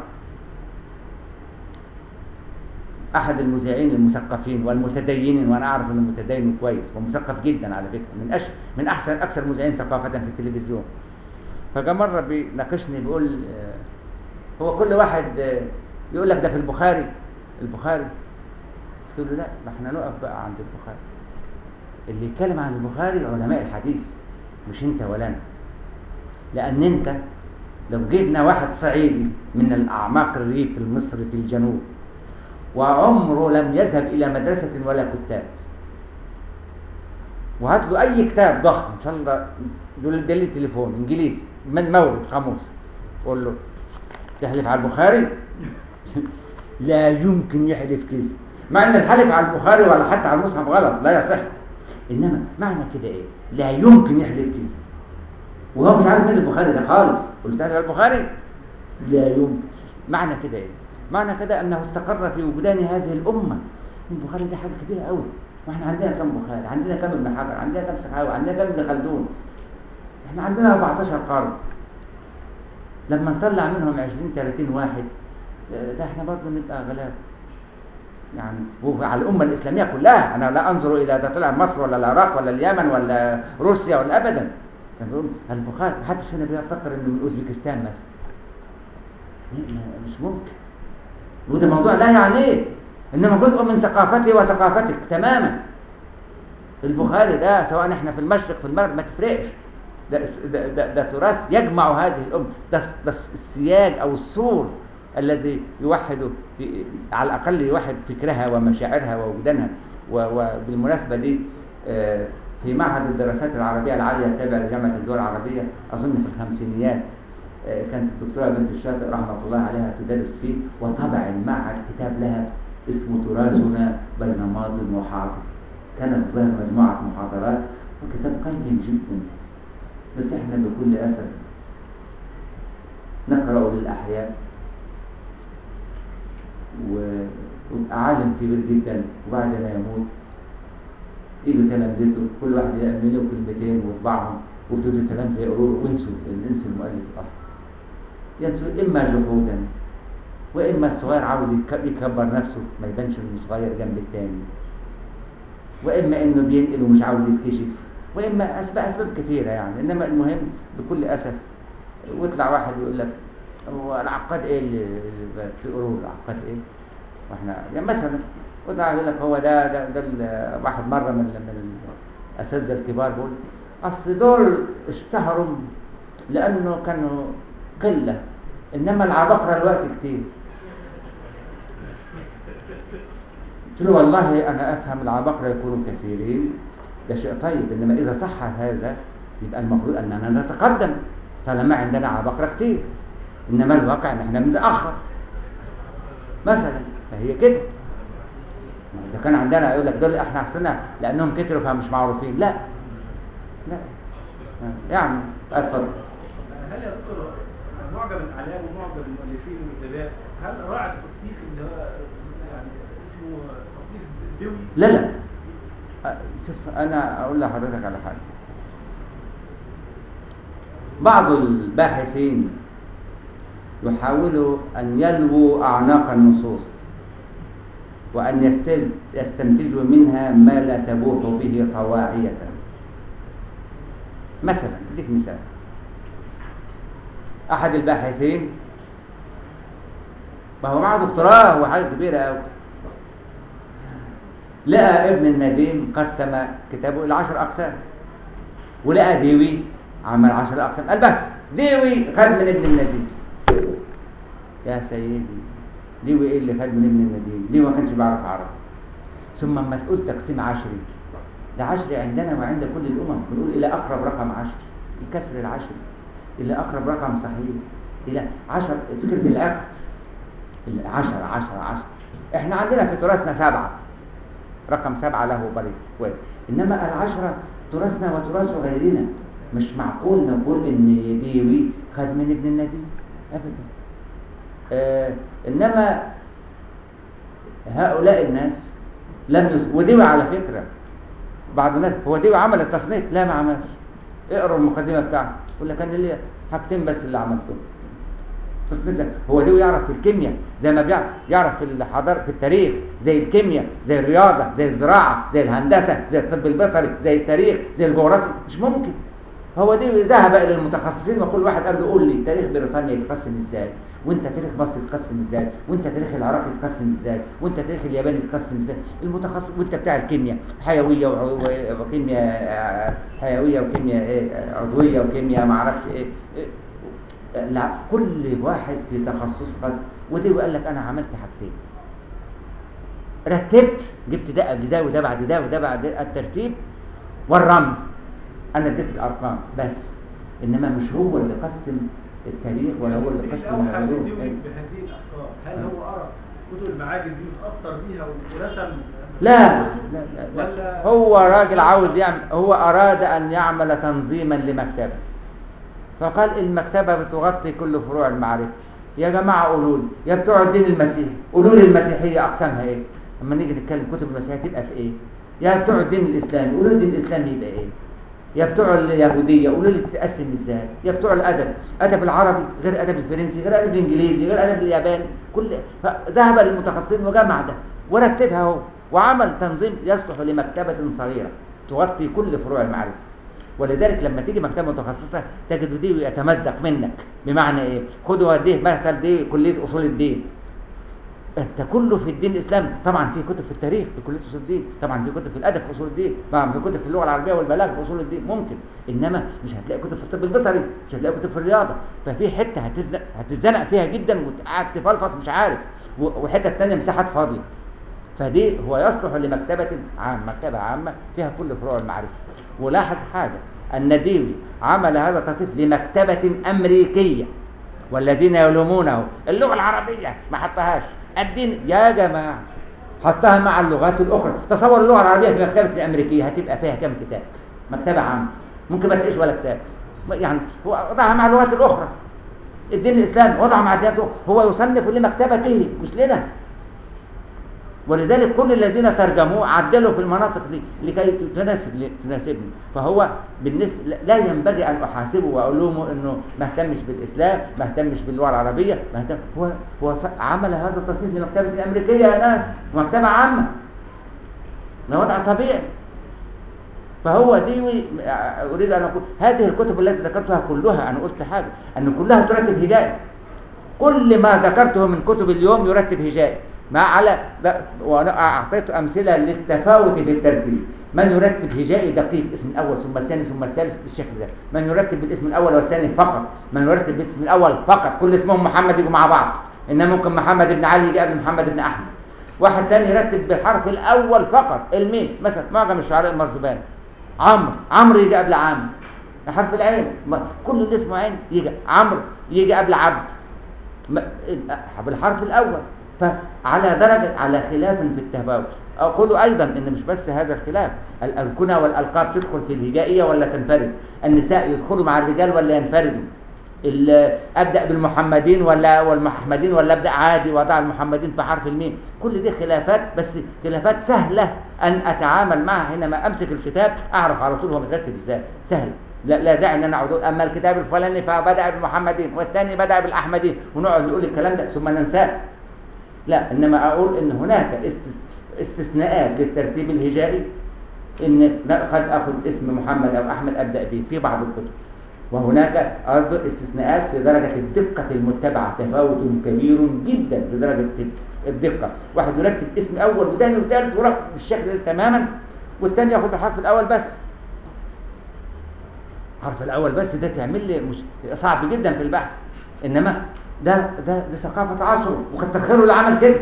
احد المذيعين المثقفين والمتدينين وانا اعرف انه متدين كويس ومثقف جدا على فكره من أش من احسن اكثر المذيعين ثقافه في التلفزيون فجاء مره بيناقشني بيقول آه، هو كل واحد آه، يقول لك ده في البخاري البخاري قلت له لا ما احنا نقف بقى عند البخاري اللي يتكلم عن البخاري علماء الحديث مش انت ولا انا لان انت لو جبنا واحد صعيدي من الاعماق الريف المصري في الجنوب وعمره لم يذهب الى مدرسه ولا كتاب وهات له اي كتاب ضخم ان شاء الله دول دليل تليفون انجليزي من مورد قاموس قول له تحلف على البخاري لا يمكن يحلف كذب مع ان الحلف على البخاري ولا حتى على المصحف غلط لا يصح انما معنى كده ايه لا يمكن يحلف كذب وهو مش عارف مين البخاري ده خالص قلت له البخاري لا يمكن معنى كده ايه معنى كده انه استقر في وجدان هذه الامه البخاري ده حاجه كبيره قوي واحنا عندنا كم بخاري عندنا كم ابن حجر عندنا كم سخاوي عندنا كم ابن خلدون احنا عندنا 14 قرن لما نطلع منهم 20 30 واحد آه، ده احنا برضه نبقى غلاب يعني وعلى الامه الاسلاميه كلها انا لا انظر الى ده طلع مصر ولا العراق ولا اليمن ولا روسيا ولا ابدا كان بيقول البخاري ما حدش هنا بيفكر انه من اوزبكستان مثلا م- م- مش ممكن وده موضوع لا يعنيه انما جزء من ثقافتي وثقافتك تماما البخاري ده سواء احنا في المشرق في المغرب ما تفرقش ده ده, ده, ده تراث يجمع هذه الامه ده, ده السياج او السور الذي يوحد في على الاقل يوحد فكرها ومشاعرها ووجدانها و- وبالمناسبه دي آه، في معهد الدراسات العربيه العاليه التابع لجامعه الدول العربيه اظن في الخمسينيات آه، كانت الدكتوره بنت الشاطئ رحمه الله عليها تدرس فيه وطبع المعهد كتاب لها اسمه تراثنا بين ماض وحاضر كانت ظاهر مجموعه محاضرات وكتاب قيم جدا بس احنا بكل اسف نقرا للاحياء و- ويبقى عالم كبير جدا وبعد ما يموت يجوا تلامذته كل واحد يأمن له كلمتين ويطبعهم وابتدوا التلامذه يقولوا له وانسوا انسوا المؤلف الاصلي ينسوا اما جحودا واما الصغير عاوز يك- يكبر نفسه ما يبانش انه صغير جنب التاني واما انه بينقل ومش عاوز يكتشف واما اسباب اسباب كثيره يعني انما المهم بكل اسف ويطلع واحد يقول لك هو العقاد ايه اللي اللي بتقولوا العقاد ايه واحنا يعني مثلا وده يقول لك هو ده ده, ده ال- واحد مره من من الاساتذه الكبار بيقول اصل دول اشتهروا لانه كانوا قله انما العباقره الوقت كتير قلت له والله انا افهم العباقره يكونوا كثيرين ده شيء طيب انما اذا صح هذا يبقى المفروض اننا نتقدم طالما عندنا عباقره كتير انما الواقع ان احنا بنتاخر مثلا فهي كده ما اذا كان عندنا يقول لك دول احنا احسننا لانهم كتروا فمش معروفين لا لا يعني اتفضل هل يا دكتور معجم الاعلام ومعجم المؤلفين والادباء هل راعى التصنيف اللي هو يعني اسمه تصنيف دولي؟ لا لا أه، شوف انا اقول لحضرتك على حاجه بعض الباحثين يحاولوا ان يلووا اعناق النصوص وان يستز- يستنتجوا منها ما لا تبوح به طواعيه مثلا اديك مثال احد الباحثين ما هو معه دكتوراه وحاجه كبيره قوي لقى ابن النديم قسم كتابه الى عشر اقسام ولقى ديوي عمل عشر اقسام قال بس ديوي خد من ابن النديم يا سيدي ديوي ايه اللي خد من ابن النديم ديوي ما كانش بيعرف عربي ثم اما تقول تقسيم عشري ده عشري عندنا وعند كل الامم بنقول الى اقرب رقم عشري بكسر العشري الى اقرب رقم صحيح الى عشر فكره العقد العشرة عشرة عشرة احنا عندنا في تراثنا سبعة رقم سبعة له بريد كويس انما العشرة تراثنا وتراث غيرنا مش معقول نقول ان ديوي خد من ابن النديم ابدا آه انما هؤلاء الناس لم يس... وديوي على فكرة بعض الناس هو ديوي عمل التصنيف لا ما عملش اقرا المقدمة بتاعته يقول لك انا ليه حاجتين بس اللي عملتهم تصنيف ده هو ليه يعرف في الكيمياء زي ما بيعرف يعرف في الحضاره في التاريخ زي الكيمياء زي الرياضه زي الزراعه زي الهندسه زي الطب البيطري زي التاريخ زي الجغرافيا مش ممكن هو دي ذهب الى المتخصصين وكل واحد قال له قول لي تاريخ بريطانيا يتقسم ازاي وانت تاريخ مصر يتقسم ازاي وانت تاريخ العراق يتقسم ازاي وانت تاريخ اليابان يتقسم ازاي المتخصص وانت بتاع الكيمياء حيويه وع- و- وكيمياء آه، حيويه وكيمياء إيه، آه، عضويه وكيمياء ما اعرفش ايه إيه، لا كل واحد في تخصصه خاص ودي وقال لك انا عملت حاجتين رتبت جبت ده قبل ده وده بعد ده وده بعد ده الترتيب والرمز انا اديت الارقام بس انما مش هو اللي قسم التاريخ ولا هو اللي اللي قسم أوحى العلوم للديوي بهذه الافكار هل هو قرا كتب المعاجم دي وتاثر بيها ورسم لا كتب؟ لا, لا, لا. ولا هو راجل عاوز يعمل هو اراد ان يعمل تنظيما لمكتبه فقال المكتبه بتغطي كل فروع المعرفه يا جماعه قولوا لي يا بتوع الدين المسيحي قولوا لي المسيحيه اقسامها ايه اما نيجي نتكلم كتب المسيحيه تبقى في ايه يا بتوع الدين الاسلامي قولوا لي الدين الاسلامي يبقى ايه يا بتوع اليهوديه قولوا لي تتقسم ازاي يا بتوع الادب ادب العربي غير ادب الفرنسي غير ادب الانجليزي غير ادب الياباني كل ذهب للمتخصصين وجمع ده ورتبها هو وعمل تنظيم يصلح لمكتبه صغيره تغطي كل فروع المعرفه ولذلك لما تيجي مكتبه متخصصه تجد دي يتمزق منك بمعنى ايه خدوا وديه مثلا دي كليه اصول الدين انت كله في الدين الاسلامي طبعا في كتب في التاريخ في كليه اصول الدين طبعا في كتب في الادب في اصول الدين طبعا في كتب في اللغه العربيه والبلاغه في اصول الدين ممكن انما مش هتلاقي كتب في الطب البيطري مش هتلاقي كتب في الرياضه ففي حته هتزنق هتتزنق فيها جدا وقاعد تفلفص مش عارف و- وحته تانية مساحات فاضيه فدي هو يصلح لمكتبة عامة مكتبة عامة فيها كل فروع المعرفة ولاحظ حاجة أن ديوي عمل هذا التصنيف لمكتبة أمريكية والذين يلومونه اللغة العربية ما حطهاش الدين يا جماعة حطها مع اللغات الأخرى تصور اللغة العربية في مكتبة الأمريكية هتبقى فيها كم كتاب مكتبة عامة ممكن ما تلاقيش ولا كتاب يعني هو وضعها مع اللغات الأخرى الدين الإسلامي وضعه مع الديانات الأخرى. هو يصنف لمكتبته مش لنا ولذلك كل الذين ترجموه عدلوا في المناطق دي لكي تناسب تناسبني فهو بالنسبه لا ينبغي ان احاسبه والومه انه ما اهتمش بالاسلام ما اهتمش باللغه العربيه ما اهتم هو هو ف- عمل هذا التصنيف لمكتبه الامريكيه يا ناس مكتبه عامه ده وضع طبيعي فهو ديوي اريد ان اقول هذه الكتب التي ذكرتها كلها انا قلت حاجه ان كلها ترتب هجائي كل ما ذكرته من كتب اليوم يرتب هجائي ما على ب- وانا اعطيت امثله للتفاوت في الترتيب من يرتب هجائي دقيق اسم الاول ثم الثاني ثم الثالث بالشكل ده من يرتب بالاسم الاول والثاني فقط من يرتب بالاسم الاول فقط كل اسمهم محمد يجوا مع بعض انما ممكن محمد بن علي يجي قبل محمد بن احمد واحد تاني يرتب بالحرف الاول فقط الميم مثلا معجم الشعراء المرزباني عمرو عمرو يجي قبل عامر حرف العين ما- كل اللي اسمه عين يجي عمرو يجي قبل عبد ما- بالحرف الاول فعلى درجه على خلاف في التفاوت اقول ايضا ان مش بس هذا الخلاف ال- الكنى والالقاب تدخل في الهجائيه ولا تنفرد النساء يدخلوا مع الرجال ولا ينفردوا ال- ابدا بالمحمدين ولا والمحمدين ولا ابدا عادي واضع المحمدين في حرف الميم كل دي خلافات بس خلافات سهله ان اتعامل معها حينما امسك الكتاب اعرف على طول هو مترتب ازاي سهل لا, لا داعي ان انا اقعد اقول اما الكتاب الفلاني فبدا بالمحمدين والثاني بدا بالاحمدين ونقعد نقول الكلام ده ثم ننساه لا انما اقول ان هناك استس- استثناءات للترتيب الهجائي ان قد اخذ اسم محمد او احمد ابدا به في بعض الكتب وهناك ايضا استثناءات في درجه الدقه المتبعه تفاوت كبير جدا في درجه الدقه واحد يرتب اسم اول وثاني وثالث ورقم بالشكل ده تماما والثاني ياخذ الحرف الاول بس الحرف الاول بس ده تعمل لي مش صعب جدا في البحث انما ده ده دي ثقافه عصره وكتر خيره اللي عمل كده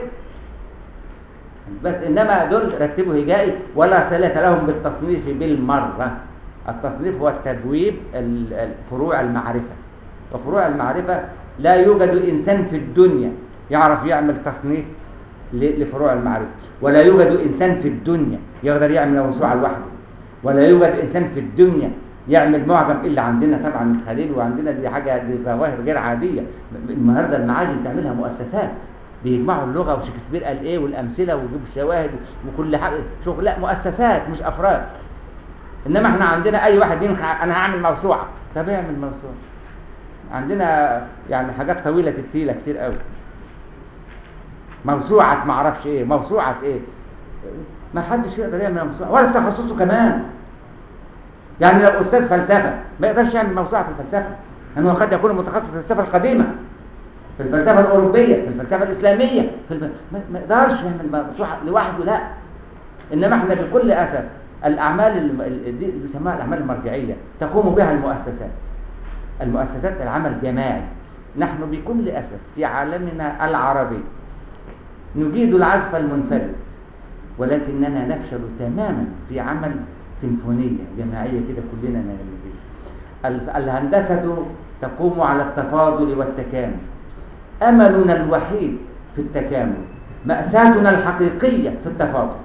بس انما دول رتبوا هجائي ولا صله لهم بالتصنيف بالمره التصنيف هو التبويب ال- ال- فروع المعرفه وفروع المعرفه لا يوجد انسان في الدنيا يعرف يعمل تصنيف ل- لفروع المعرفه ولا يوجد انسان في الدنيا يقدر يعمل موسوعه لوحده ولا يوجد انسان في الدنيا يعمل معجم الا عندنا طبعا الخليل وعندنا دي حاجه دي ظواهر غير عاديه النهارده المعاجم تعملها مؤسسات بيجمعوا اللغه وشكسبير قال ايه والامثله ويجيبوا الشواهد وكل حاجه شغل لا مؤسسات مش افراد انما احنا عندنا اي واحد ينخع انا هعمل موسوعه طب اعمل موسوعه عندنا يعني حاجات طويله التيله كتير قوي موسوعه ما اعرفش ايه موسوعه ايه ما حدش يقدر يعمل موسوعه ولا في تخصصه كمان يعني لو استاذ فلسفه ما يقدرش يعمل موسوعه في الفلسفه لانه قد يكون متخصص في الفلسفه القديمه في الفلسفه الاوروبيه في الفلسفه الاسلاميه في الف... ما ما يقدرش يعمل موسوعه لوحده لا انما احنا بكل اسف الاعمال الم- ال- دي اللي بيسموها الاعمال المرجعيه تقوم بها المؤسسات المؤسسات العمل جماعي نحن بكل اسف في عالمنا العربي نجيد العزف المنفرد ولكننا نفشل تماما في عمل سيمفونيه جماعيه كده كلنا نجيد ال- الهندسه تقوم على التفاضل والتكامل املنا الوحيد في التكامل ماساتنا الحقيقيه في التفاضل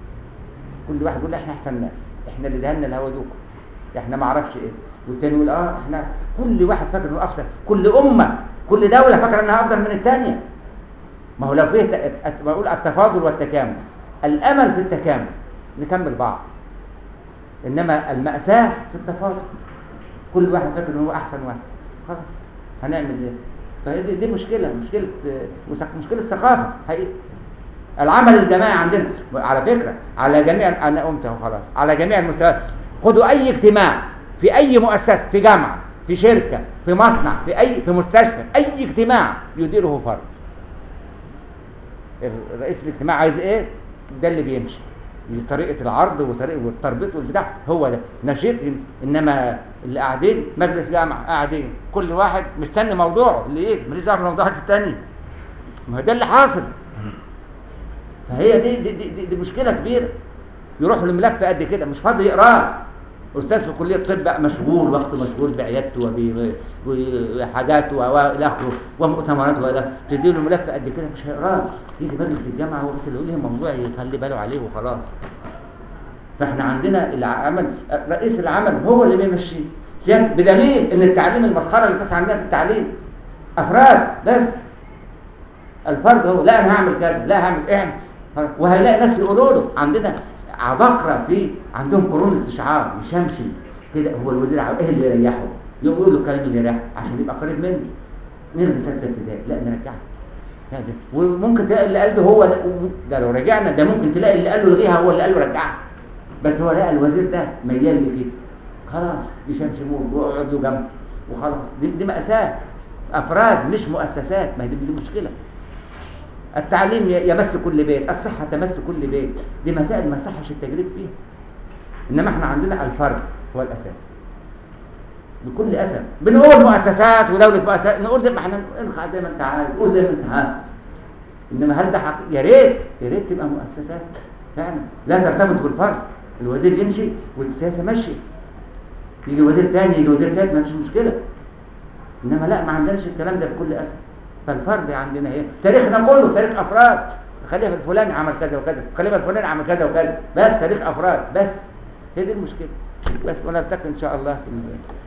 كل واحد يقول احنا احسن ناس احنا اللي دهنا الهوا دوكم احنا ما اعرفش ايه والتاني يقول اه احنا كل واحد فاكر انه افضل كل امه كل دوله فاكره انها افضل من الثانيه ما هو لو فيه ت- أت- بقول التفاضل والتكامل الامل في التكامل نكمل بعض انما الماساه في التفاضل كل واحد فاكر ان هو احسن واحد خلاص هنعمل ايه فهي دي, دي مشكله مشكله آه، مسك- مشكله ثقافه حقيقي العمل الجماعي عندنا على فكره على جميع انا قمت اهو خلاص على جميع المستويات خدوا اي اجتماع في اي مؤسسه في جامعه في شركه في مصنع في اي في مستشفى اي اجتماع يديره فرد رئيس الاجتماع عايز ايه ده اللي بيمشي دي طريقه العرض وطريقه والتربيط والبتاع هو ده نشيط انما اللي قاعدين مجلس جامعه قاعدين كل واحد مستني موضوعه اللي ايه ماليش دعوه بموضوعات التاني ما هو ده اللي حاصل فهي دي دي, دي, دي, دي مشكله كبيره يروح لملف قد كده مش فاضي يقراه استاذ في كليه الطب بقى مشغول وقته مشغول بعيادته وب- وحاجاته والى اخره ومؤتمراته والى تدي له ملف قد كده مش هيقراه يجي مجلس الجامعه هو بس اللي يقول له موضوع يخلي باله عليه وخلاص فاحنا عندنا العمل رئيس العمل هو اللي بيمشيه سياسه بدليل ان التعليم المسخره اللي بتحصل عندنا في التعليم افراد بس الفرد هو لا انا هعمل كذا لا هعمل اعمل وهيلاقي ناس يقولوا له عندنا عباقره في عندهم قرون استشعار مشمشي كده هو الوزير عاوز ايه اللي يريحه يقوم يقول له الكلام اللي يريحه عشان يبقى قريب منه نلغي سادسه ابتدائي لا نرجعها لا ده وممكن تلاقي اللي قال له هو ده ده لو رجعنا ده ممكن تلاقي اللي قال له الغيها هو اللي قال له رجعها بس هو لقى الوزير ده ميال لكده خلاص يشمشموه ويقعد له جنبه وخلاص دي, دي مأساة أفراد مش مؤسسات ما هي دي, دي مشكلة التعليم ي- يمس كل بيت الصحة تمس كل بيت دي مسائل ما يصحش التجريب فيها إنما احنا عندنا الفرد هو الأساس بكل أسف بنقول مؤسسات ودولة مؤسسات نقول زي ما احنا انخع زي ما انت عايز قول زي ما انت عايز انما هل ده حق يا ريت يا ريت تبقى مؤسسات فعلا لا ترتبط بالفرد الوزير يمشي والسياسه ماشيه يجي وزير تاني يجي وزير تالت ما فيش مشكله انما لا ما عندناش الكلام ده بكل اسف فالفرد عندنا ايه تاريخنا كله تاريخ افراد الخليفه الفلاني عمل كذا وكذا الخليفه الفلاني عمل كذا وكذا بس تاريخ افراد بس هي دي المشكله بس ونلتقي ان شاء الله في ال-